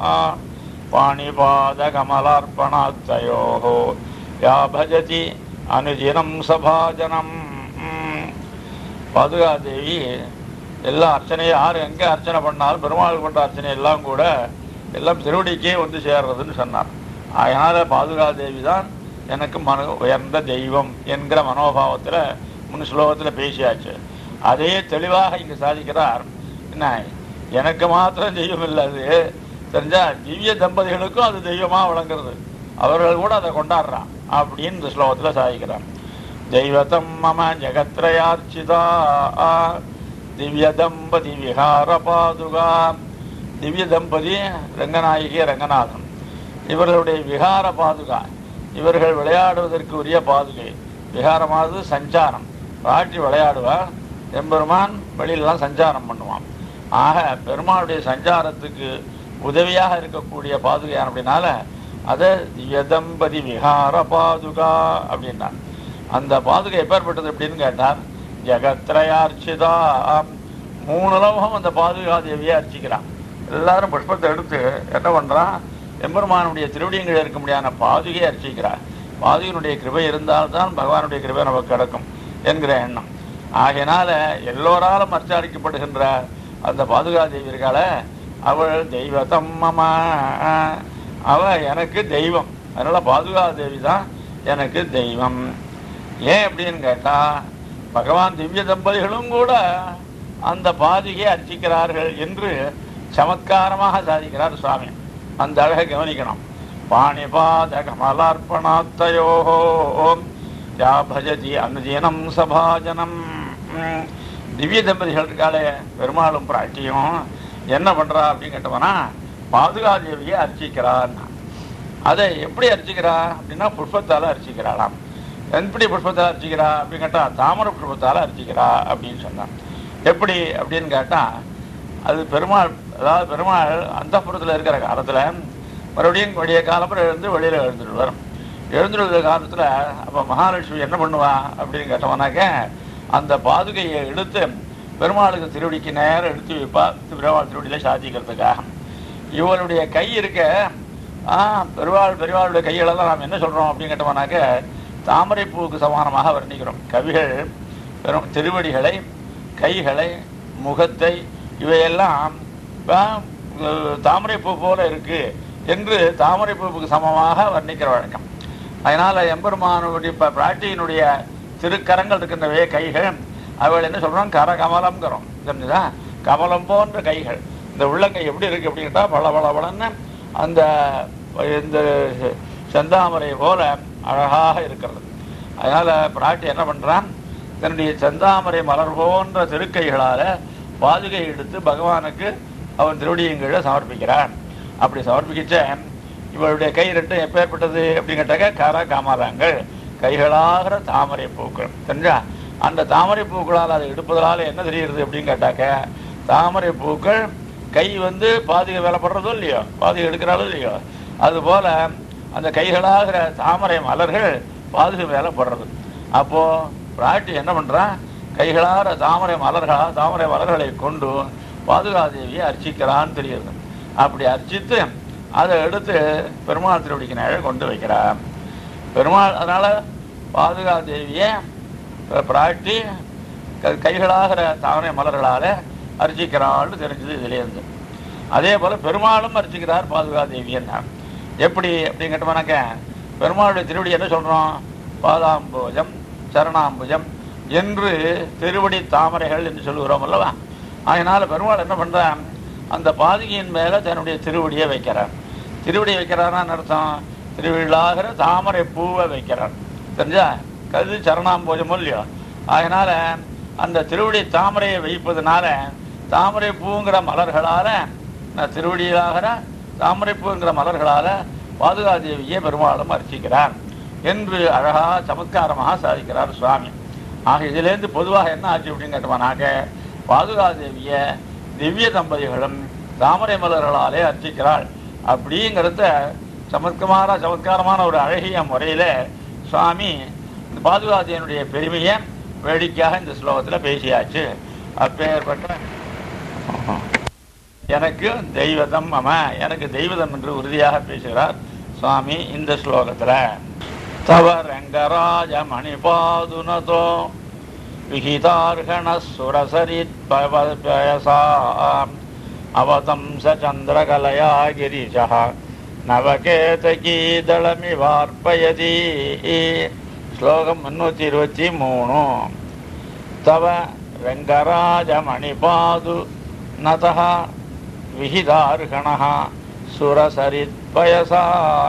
பாணிபாத கமலார்ப்பணாத்தயோ யா பஜதி அனுதினம் சபாஜனம் பாதுகா தேவி எல்லா அர்ச்சனையும் யார் எங்க அர்ச்சனை பண்ணாலும் பெருமாள் பண்ற அர்ச்சனை எல்லாம் கூட எல்லாம் திருவடிக்கே வந்து சேர்றதுன்னு சொன்னார் அதனால பாதுகா தேவி தான் எனக்கு மன உயர்ந்த தெய்வம் என்கிற மனோபாவத்துல முன் ஸ்லோகத்துல பேசியாச்சு அதே தெளிவாக இங்க சாதிக்கிறார் என்ன எனக்கு மாத்திரம் தெய்வம் இல்லை அது தெரிஞ்சா திவ்ய தம்பதிகளுக்கும் அது தெய்வமா விளங்குறது அவர்கள் கூட அதை கொண்டாடுறான் அப்படின்னு இந்த ஸ்லோகத்துல சாதிக்கிறார் தெய்வதம் மம ஜெகத்ரயார்ச்சிதா திவ்ய தம்பதி விஹார பாதுகா திவ்ய தம்பதி ரங்கநாயகி ரங்கநாதன் இவர்களுடைய விகார பாதுகா இவர்கள் விளையாடுவதற்கு உரிய பாதுகை விகாரமானது சஞ்சாரம் பாட்டி விளையாடுவார் எம்பெருமான் வெளியிலலாம் சஞ்சாரம் பண்ணுவான் ஆக பெருமாளுடைய சஞ்சாரத்துக்கு உதவியாக இருக்கக்கூடிய பாதுகையான் அப்படின்னால அதை திவ்ய தம்பதி விகார பாதுகா அப்படின்னா அந்த பாதுகை எப்பேற்பட்டது அப்படின்னு கேட்டார் ஜெகத்ரயார்ச்சிதா மூணு லோகம் அந்த பாதுகா தேவியை அர்ச்சிக்கிறான் எல்லாரும் புஷ்பத்தை எடுத்து என்ன பண்றான் எம்பெருமானுடைய திருவடியங்கள் இருக்க முடியாத பாதுகையை அர்ச்சிக்கிறார் பாதுகையினுடைய கிருபை இருந்தால்தான் பகவானுடைய கிருபை நமக்கு கிடைக்கும் என்கிற எண்ணம் ஆகையினால எல்லோராலும் அர்ச்சாரிக்கப்படுகின்ற அந்த பாதுகா தேவி இருக்காள அவள் தெய்வத்தம் மம அவ எனக்கு தெய்வம் அதனால பாதுகா தேவி தான் எனக்கு தெய்வம் ஏன் அப்படின்னு கேட்டா பகவான் திவ்ய தம்பதிகளும் கூட அந்த பாதுகையை அர்ச்சிக்கிறார்கள் என்று சமத்காரமாக சாதிக்கிறார் சுவாமி அந்த அழகை கவனிக்கணும் பாணிபாத கமலார்ப்பணாத்தயோஹோ யா பஜதி அனுஜீனம் சபாஜனம் ம், திவ்ய தம்பதிகள் இருக்காளே பெருமாளும் பிராட்டியும் என்ன பண்றா அப்படின்னு கேட்டோம்னா பாதுகாதேவியை அர்ச்சிக்கிறான் அதை எப்படி அர்ச்சிக்கிறா அப்படின்னா புஷ்பத்தால அர்ச்சிக்கிறாளாம் எப்படி புஷ்பத்தால் அர்ச்சிக்கிறா அப்படின்னு கேட்டா தாமரை புஷ்பத்தால அர்ச்சிக்கிறா அப்படின்னு சொன்னான் எப்படி அப்படின்னு கேட்டா அது பெருமாள் அதாவது பெருமாள் அந்த இருக்கிற காலத்துல மறுபடியும் விடிய காலப்புறம் எழுந்து வெளியில எழுந்துடுவார் எழுந்துடுற காலத்துல அப்ப மகாலட்சுமி என்ன பண்ணுவா அப்படின்னு கேட்டோம்னாக்க அந்த பாதுகையை எடுத்து பெருமாளுக்கு திருவடிக்கு நேரம் எடுத்து வைப்பா பெருமாள் திருவடியில சாதிக்கிறதுக்காக இவளுடைய கை இருக்க ஆ பெருவாள் பெருவாளுடைய கைகளெல்லாம் நாம் என்ன சொல்றோம் அப்படின்னு கேட்டோம்னாக்க தாமரை பூவுக்கு சமானமாக வர்ணிக்கிறோம் கவிகள் பெரும் திருவடிகளை கைகளை முகத்தை இவையெல்லாம் தாமரை பூ போல இருக்கு என்று தாமரை பூவுக்கு சமமாக வர்ணிக்கிற வழக்கம் அதனால எம்பெருமானுடைய இப்ப பிராட்டியினுடைய திருக்கரங்கள் இருக்கின்றவே கைகள் அவள் என்ன சொல்றோம் கர கமலம்ங்கிறோம் தெரிஞ்சுதா கமலம் போன்ற கைகள் இந்த உள்ளங்கை எப்படி இருக்கு அப்படின்னு கேட்டா பள பள பளன்னு அந்த இந்த செந்தாமரை போல அழகாக இருக்கிறது அதனால பிராட்டி என்ன பண்றான் தன்னுடைய செந்தாமரை மலர் போன்ற திருக்கைகளால பாதுகை எடுத்து பகவானுக்கு அவன் திருவடியங்களை சமர்ப்பிக்கிறான் அப்படி சமர்ப்பிக்கிச்ச இவளுடைய கை ரெண்டும் எப்பேற்பட்டது அப்படின்னு கேட்டாக்க கர காமராங்கள் கைகளாகிற தாமரை பூக்கள் தெரிஞ்சா அந்த தாமரை பூக்களால் அதை எடுப்பதனால என்ன தெரியுது அப்படின்னு கேட்டாக்க தாமரை பூக்கள் கை வந்து பாதுகை வேலைப்படுறதோ இல்லையோ பாதுகை எடுக்கிறாளோ இல்லையோ அது போல அந்த கைகளாகிற தாமரை மலர்கள் பாதுகை வேலைப்படுறது அப்போ பிராட்டி என்ன பண்றான் கைகளார தாமரை மலர்களா தாமரை மலர்களை கொண்டு பாதுகாதேவியை அர்ச்சிக்கிறான்னு தெரியுது அப்படி அர்ச்சித்து அதை எடுத்து பெருமாள் திருவடிக்கு நேர கொண்டு வைக்கிறார் பெருமாள் அதனால பாதுகா தேவியை பிராட்டி க- கைகளாகிற தாமரை மலர்களால அர்ச்சிக்கிறாள்னு தெரிஞ்சது இதுல இருந்து அதே போல பெருமாளும் அர்ச்சிக்கிறார் பாதுகா தேவி என்ன எப்படி அப்படின்னு கேட்டோம்னாக்க பெருமாளுடைய திருவடி என்ன சொல்றோம் பாதாம்பூஜம் சரணாம்புஜம் என்று திருவடி தாமரைகள் என்று சொல்லுகிறோம் அல்லவா அதனால பெருமாள் என்ன பண்றான் அந்த பாதுகையின் மேல தன்னுடைய திருவடியை வைக்கிறார் திருவடியை வைக்கிறாரான்னு அர்த்தம் திருவிழாகிற தாமரை பூவை வைக்கிறார் தெரிஞ்சா கருது சரணாம்போஜமோ இல்லையோ அதனால அந்த திருவடி தாமரையை வைப்பதனால தாமரை பூங்கிற மலர்களால நான் திருவடியிலாகிற தாமரை பூங்கிற மலர்களால பாதுகாதேவியை பெருமாளும் அர்ச்சிக்கிறார் என்று அழகா சமத்காரமாக சாதிக்கிறார் சுவாமி ஆக இதிலேருந்து பொதுவாக என்ன ஆச்சு அப்படின்னு கேட்டோம்னாக்க பாதுகாதேவிய திவ்ய தம்பதிகளும் தாமரை மலர்களாலே அர்ச்சிக்கிறாள் அப்படிங்கிறத சமத்கமான சமத்காரமான ஒரு அழகிய முறையில சுவாமி இந்த பாதுகாதேவியனுடைய பெருமையை வேடிக்கையாக இந்த ஸ்லோகத்துல பேசியாச்சு அப்பேற்பட்ட எனக்கு தெய்வதம் மம எனக்கு தெய்வதம் என்று உறுதியாக பேசுகிறார் சுவாமி இந்த ஸ்லோகத்துல தவ ரங்கராஜ மணிபாதுனதோ விஹிதார்கண சுரசரித் பயசா அவதம்ச சந்திரகலயா கிரிஷः நவகேதகீதளமிவார்ப்பயதி ஸ்லோகம் முன்னூத்தி இருபத்தி மூணு தவ ரங்கராஜமணிபாது நதः விஹிதார்கணः சுரசரித்பயசா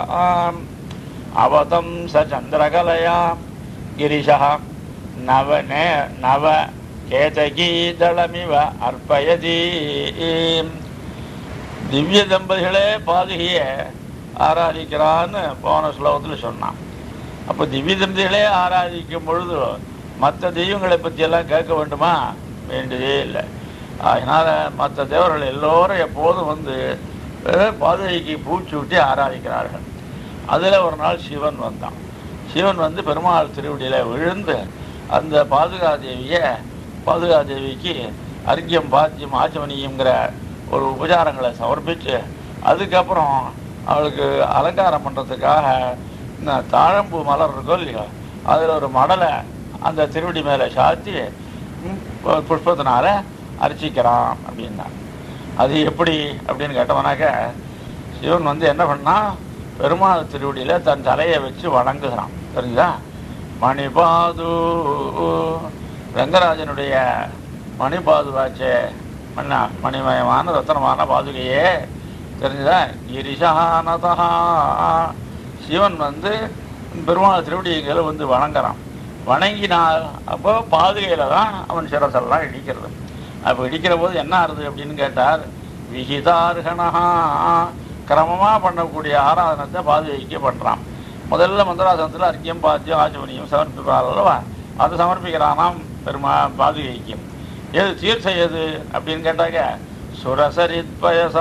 அவதம்ச சந்திரகலயா கிரிஷः நவ நே நவ கேதகீதளமிவ அர்ப்பயதி திவ்ய தம்பதிகளே பாதுகைய ஆராதிக்கிறான்னு போன ஸ்லோகத்தில் சொன்னான் அப்போ திவ்ய தம்பதிகளே ஆராதிக்கும் பொழுது மற்ற தெய்வங்களை பற்றி எல்லாம் கேட்க வேண்டுமா வேண்டியதே இல்லை அதனால மற்ற தேவர்கள் எல்லோரும் எப்போதும் வந்து அஹ், பாதுகைக்கு பூச்சூட்டி ஆராதிக்கிறார்கள் அதில் ஒரு நாள் சிவன் வந்தான் சிவன் வந்து பெருமாள் திருவடியில் விழுந்து அந்த பாதுகாதேவியை பாதுகாதேவிக்கு அர்க்கியம் பாத்தியம் ஆச்சமணியங்கிற ஒரு உபச்சாரங்களை சமர்ப்பித்து அதுக்கப்புறம் அவளுக்கு அலங்காரம் பண்ணுறதுக்காக இந்த தாழம்பூ மலர் இருக்கும் இல்லையோ அதில் ஒரு மடலை அந்த திருவடி மேலே சாத்தி ம், பு- புஷ்பத்தினால அர்ச்சிக்கிறான் அப்படின்னா அது எப்படி அப்படின்னு கேட்டவனாக்க சிவன் வந்து என்ன பண்ணா பெருமாள் திருவடியில தன் தலையை வச்சு வணங்குகிறான் தெரியுதா மணிபாது ரங்கராஜனுடைய மணிபாதுவாச்சே மண்ணா மணிமயமான ரத்தனமான பாதுகையே தெரிஞ்சுதா கிரிசானதா சிவன் வந்து பெருமாள் திருவடிகளை வந்து வணங்குறான் வணங்கினால் அப்போ பாதுகையில தான் அவன் சிரசெல்லாம் இடிக்கிறது அப்போ இடிக்கிற போது என்ன ஆறுது அப்படின்னு கேட்டார் விகிதார்கணா கிரமமா பண்ணக்கூடிய ஆராதனத்தை பாதுகைக்கு பண்றான் முதல்ல மந்திராசனத்தில் அர்க்கியம் பாத்தியம் ஆச்சமணியம் சமர்ப்பிப்பார் அல்லவா அதை சமர்ப்பிக்கிறானாம் பெருமா பாதுகைக்கு எது தீர்ச்சை எது அப்படின்னு கேட்டாக்க சுரசரித் பயசா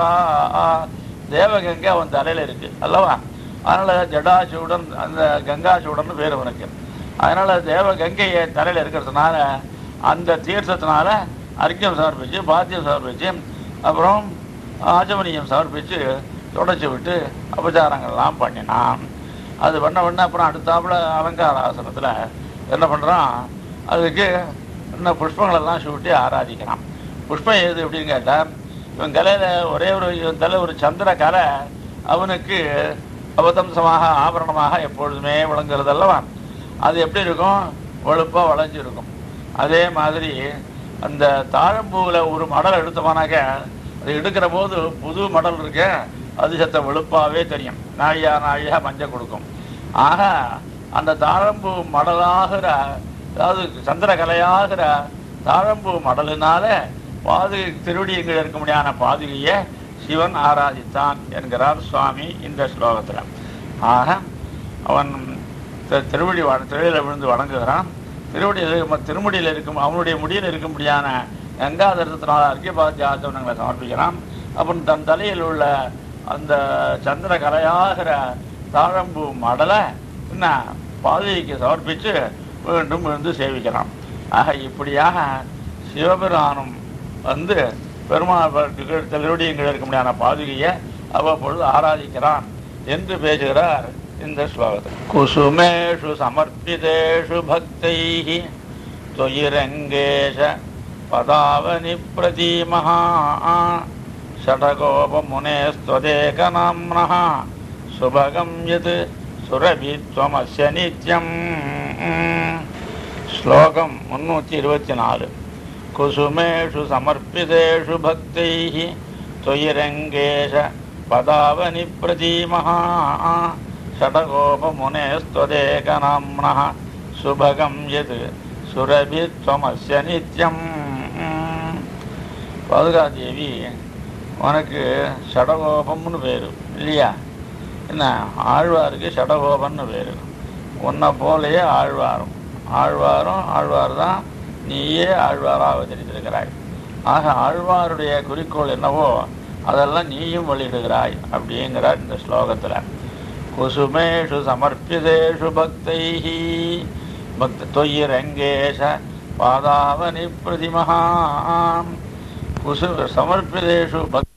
தேவகங்கை அவன் தலையில இருக்கு அல்லவா அதனால ஜடாசூடன் அந்த கங்காசூடன் பேர் அவனுக்கு அதனால தேவகங்கையை தலையில இருக்கிறதுனால அந்த தீர்த்தத்தினால அர்க்கியம் சமர்ப்பிச்சு பாத்தியம் சமர்ப்பிச்சு அப்புறம் ஆச்சமணியம் சமர்ப்பிச்சு தொடச்சி விட்டு அபச்சாரங்கள்லாம் பண்ணினான் அது பண்ண பண்ண அப்புறம் அடுத்தாப்புல அலங்கார ஆசனத்தில் என்ன பண்ணுறான் அதுக்கு இன்னும் புஷ்பங்களெல்லாம் சூட்டி ஆராதிக்கிறான் புஷ்பம் எது அப்படின்னு கேட்டால் இவன் கலையில் ஒரே ஒரு இவன் தலை ஒரு சந்திர கலை அவனுக்கு அவதம்சமாக ஆபரணமாக எப்பொழுதுமே விளங்குறது அல்லவா அது எப்படி இருக்கும் வெளுப்பாக வளைஞ்சிருக்கும் அதே மாதிரி அந்த தாழம்பூவில் ஒரு மடல் எடுத்தோம்னாக்க அது எடுக்கிற போது புது மடல் இருக்க அது சத்த வெளுப்பாவே தெரியும் நாழியா நாழியா மஞ்சள் கொடுக்கும் ஆக அந்த தாழம்பூ மடலாகிற அதாவது சந்திரகலையாகிற தாழம்பூ மடலினால பாதுகை திருவடியங்கள் இருக்க முடியாத பாதுகையை சிவன் ஆராதித்தான் என்கிறார் சுவாமி இந்த ஸ்லோகத்தில் ஆக அவன் தி- திருவடி வ- திருவடியில விழுந்து வணங்குகிறான் திருவடியில் இருக்கும் திருமுடியில் இருக்கும் அவனுடைய முடியில் இருக்கும்படியான கங்காதரத்தினால் அர்க்கியபாத்திய ஆச்சரணங்களை சமர்ப்பிக்கிறான் அப்புறம் தன் தலையில் உள்ள அந்த சந்திர கலையாகிற தாழம்பூ மடலை என்ன பாதுகைக்கு சமர்ப்பித்து மீண்டும் விழுந்து சேவிக்கிறான் ஆக இப்படியாக சிவபெருமானும் வந்து பெருமாள் திருவடியங்கள் இருக்க முடியாத பாதுகையை அவ்வப்பொழுது ஆராதிக்கிறான் என்று பேசுகிறார் இந்த ஸ்லோகத்தில் குசுமேஷு சமர்ப்பிதேஷு பக்தைः त्वयि रङ्गेश पदावनि प्रतीमः षडगोपमुनेस्त्वदेकनाम्नः सुभगं यत् सुरभित्वमस्य नित्यम् श्लोकं मुन्नूति இருபத்தி நாலு कुसुमेषु समर्पितेषु भक्तैः त्वयि रङ्गेश पदावनि प्रतीमः षडगोपमुनेस्त्वदेकनाम्नः सुभगं यत् சுரபித்வமஸ்ய நித்யம் பாதுகாதேவி உனக்கு ஷடகோபம்னு பேரு இல்லையா என்ன ஆழ்வாருக்கு ஷடகோபம்னு பேரு உன்னை போலயே ஆழ்வாரும் ஆழ்வாரும் ஆழ்வார் தான் நீயே ஆழ்வாராக அவதரித்திருக்கிறாய் ஆக ஆழ்வாருடைய குறிக்கோள் என்னவோ அதெல்லாம் நீயும் வெளியிடுகிறாய் அப்படிங்கிறார் இந்த ஸ்லோகத்தில் குசுமேஷு சமர்ப்பிதேஷு பக்தைஹி பக்த தொய்யி ரங்கேஷ பாதாவனி பிரதிமஹாம் குசு சமர்ப்பிதேஷு பக்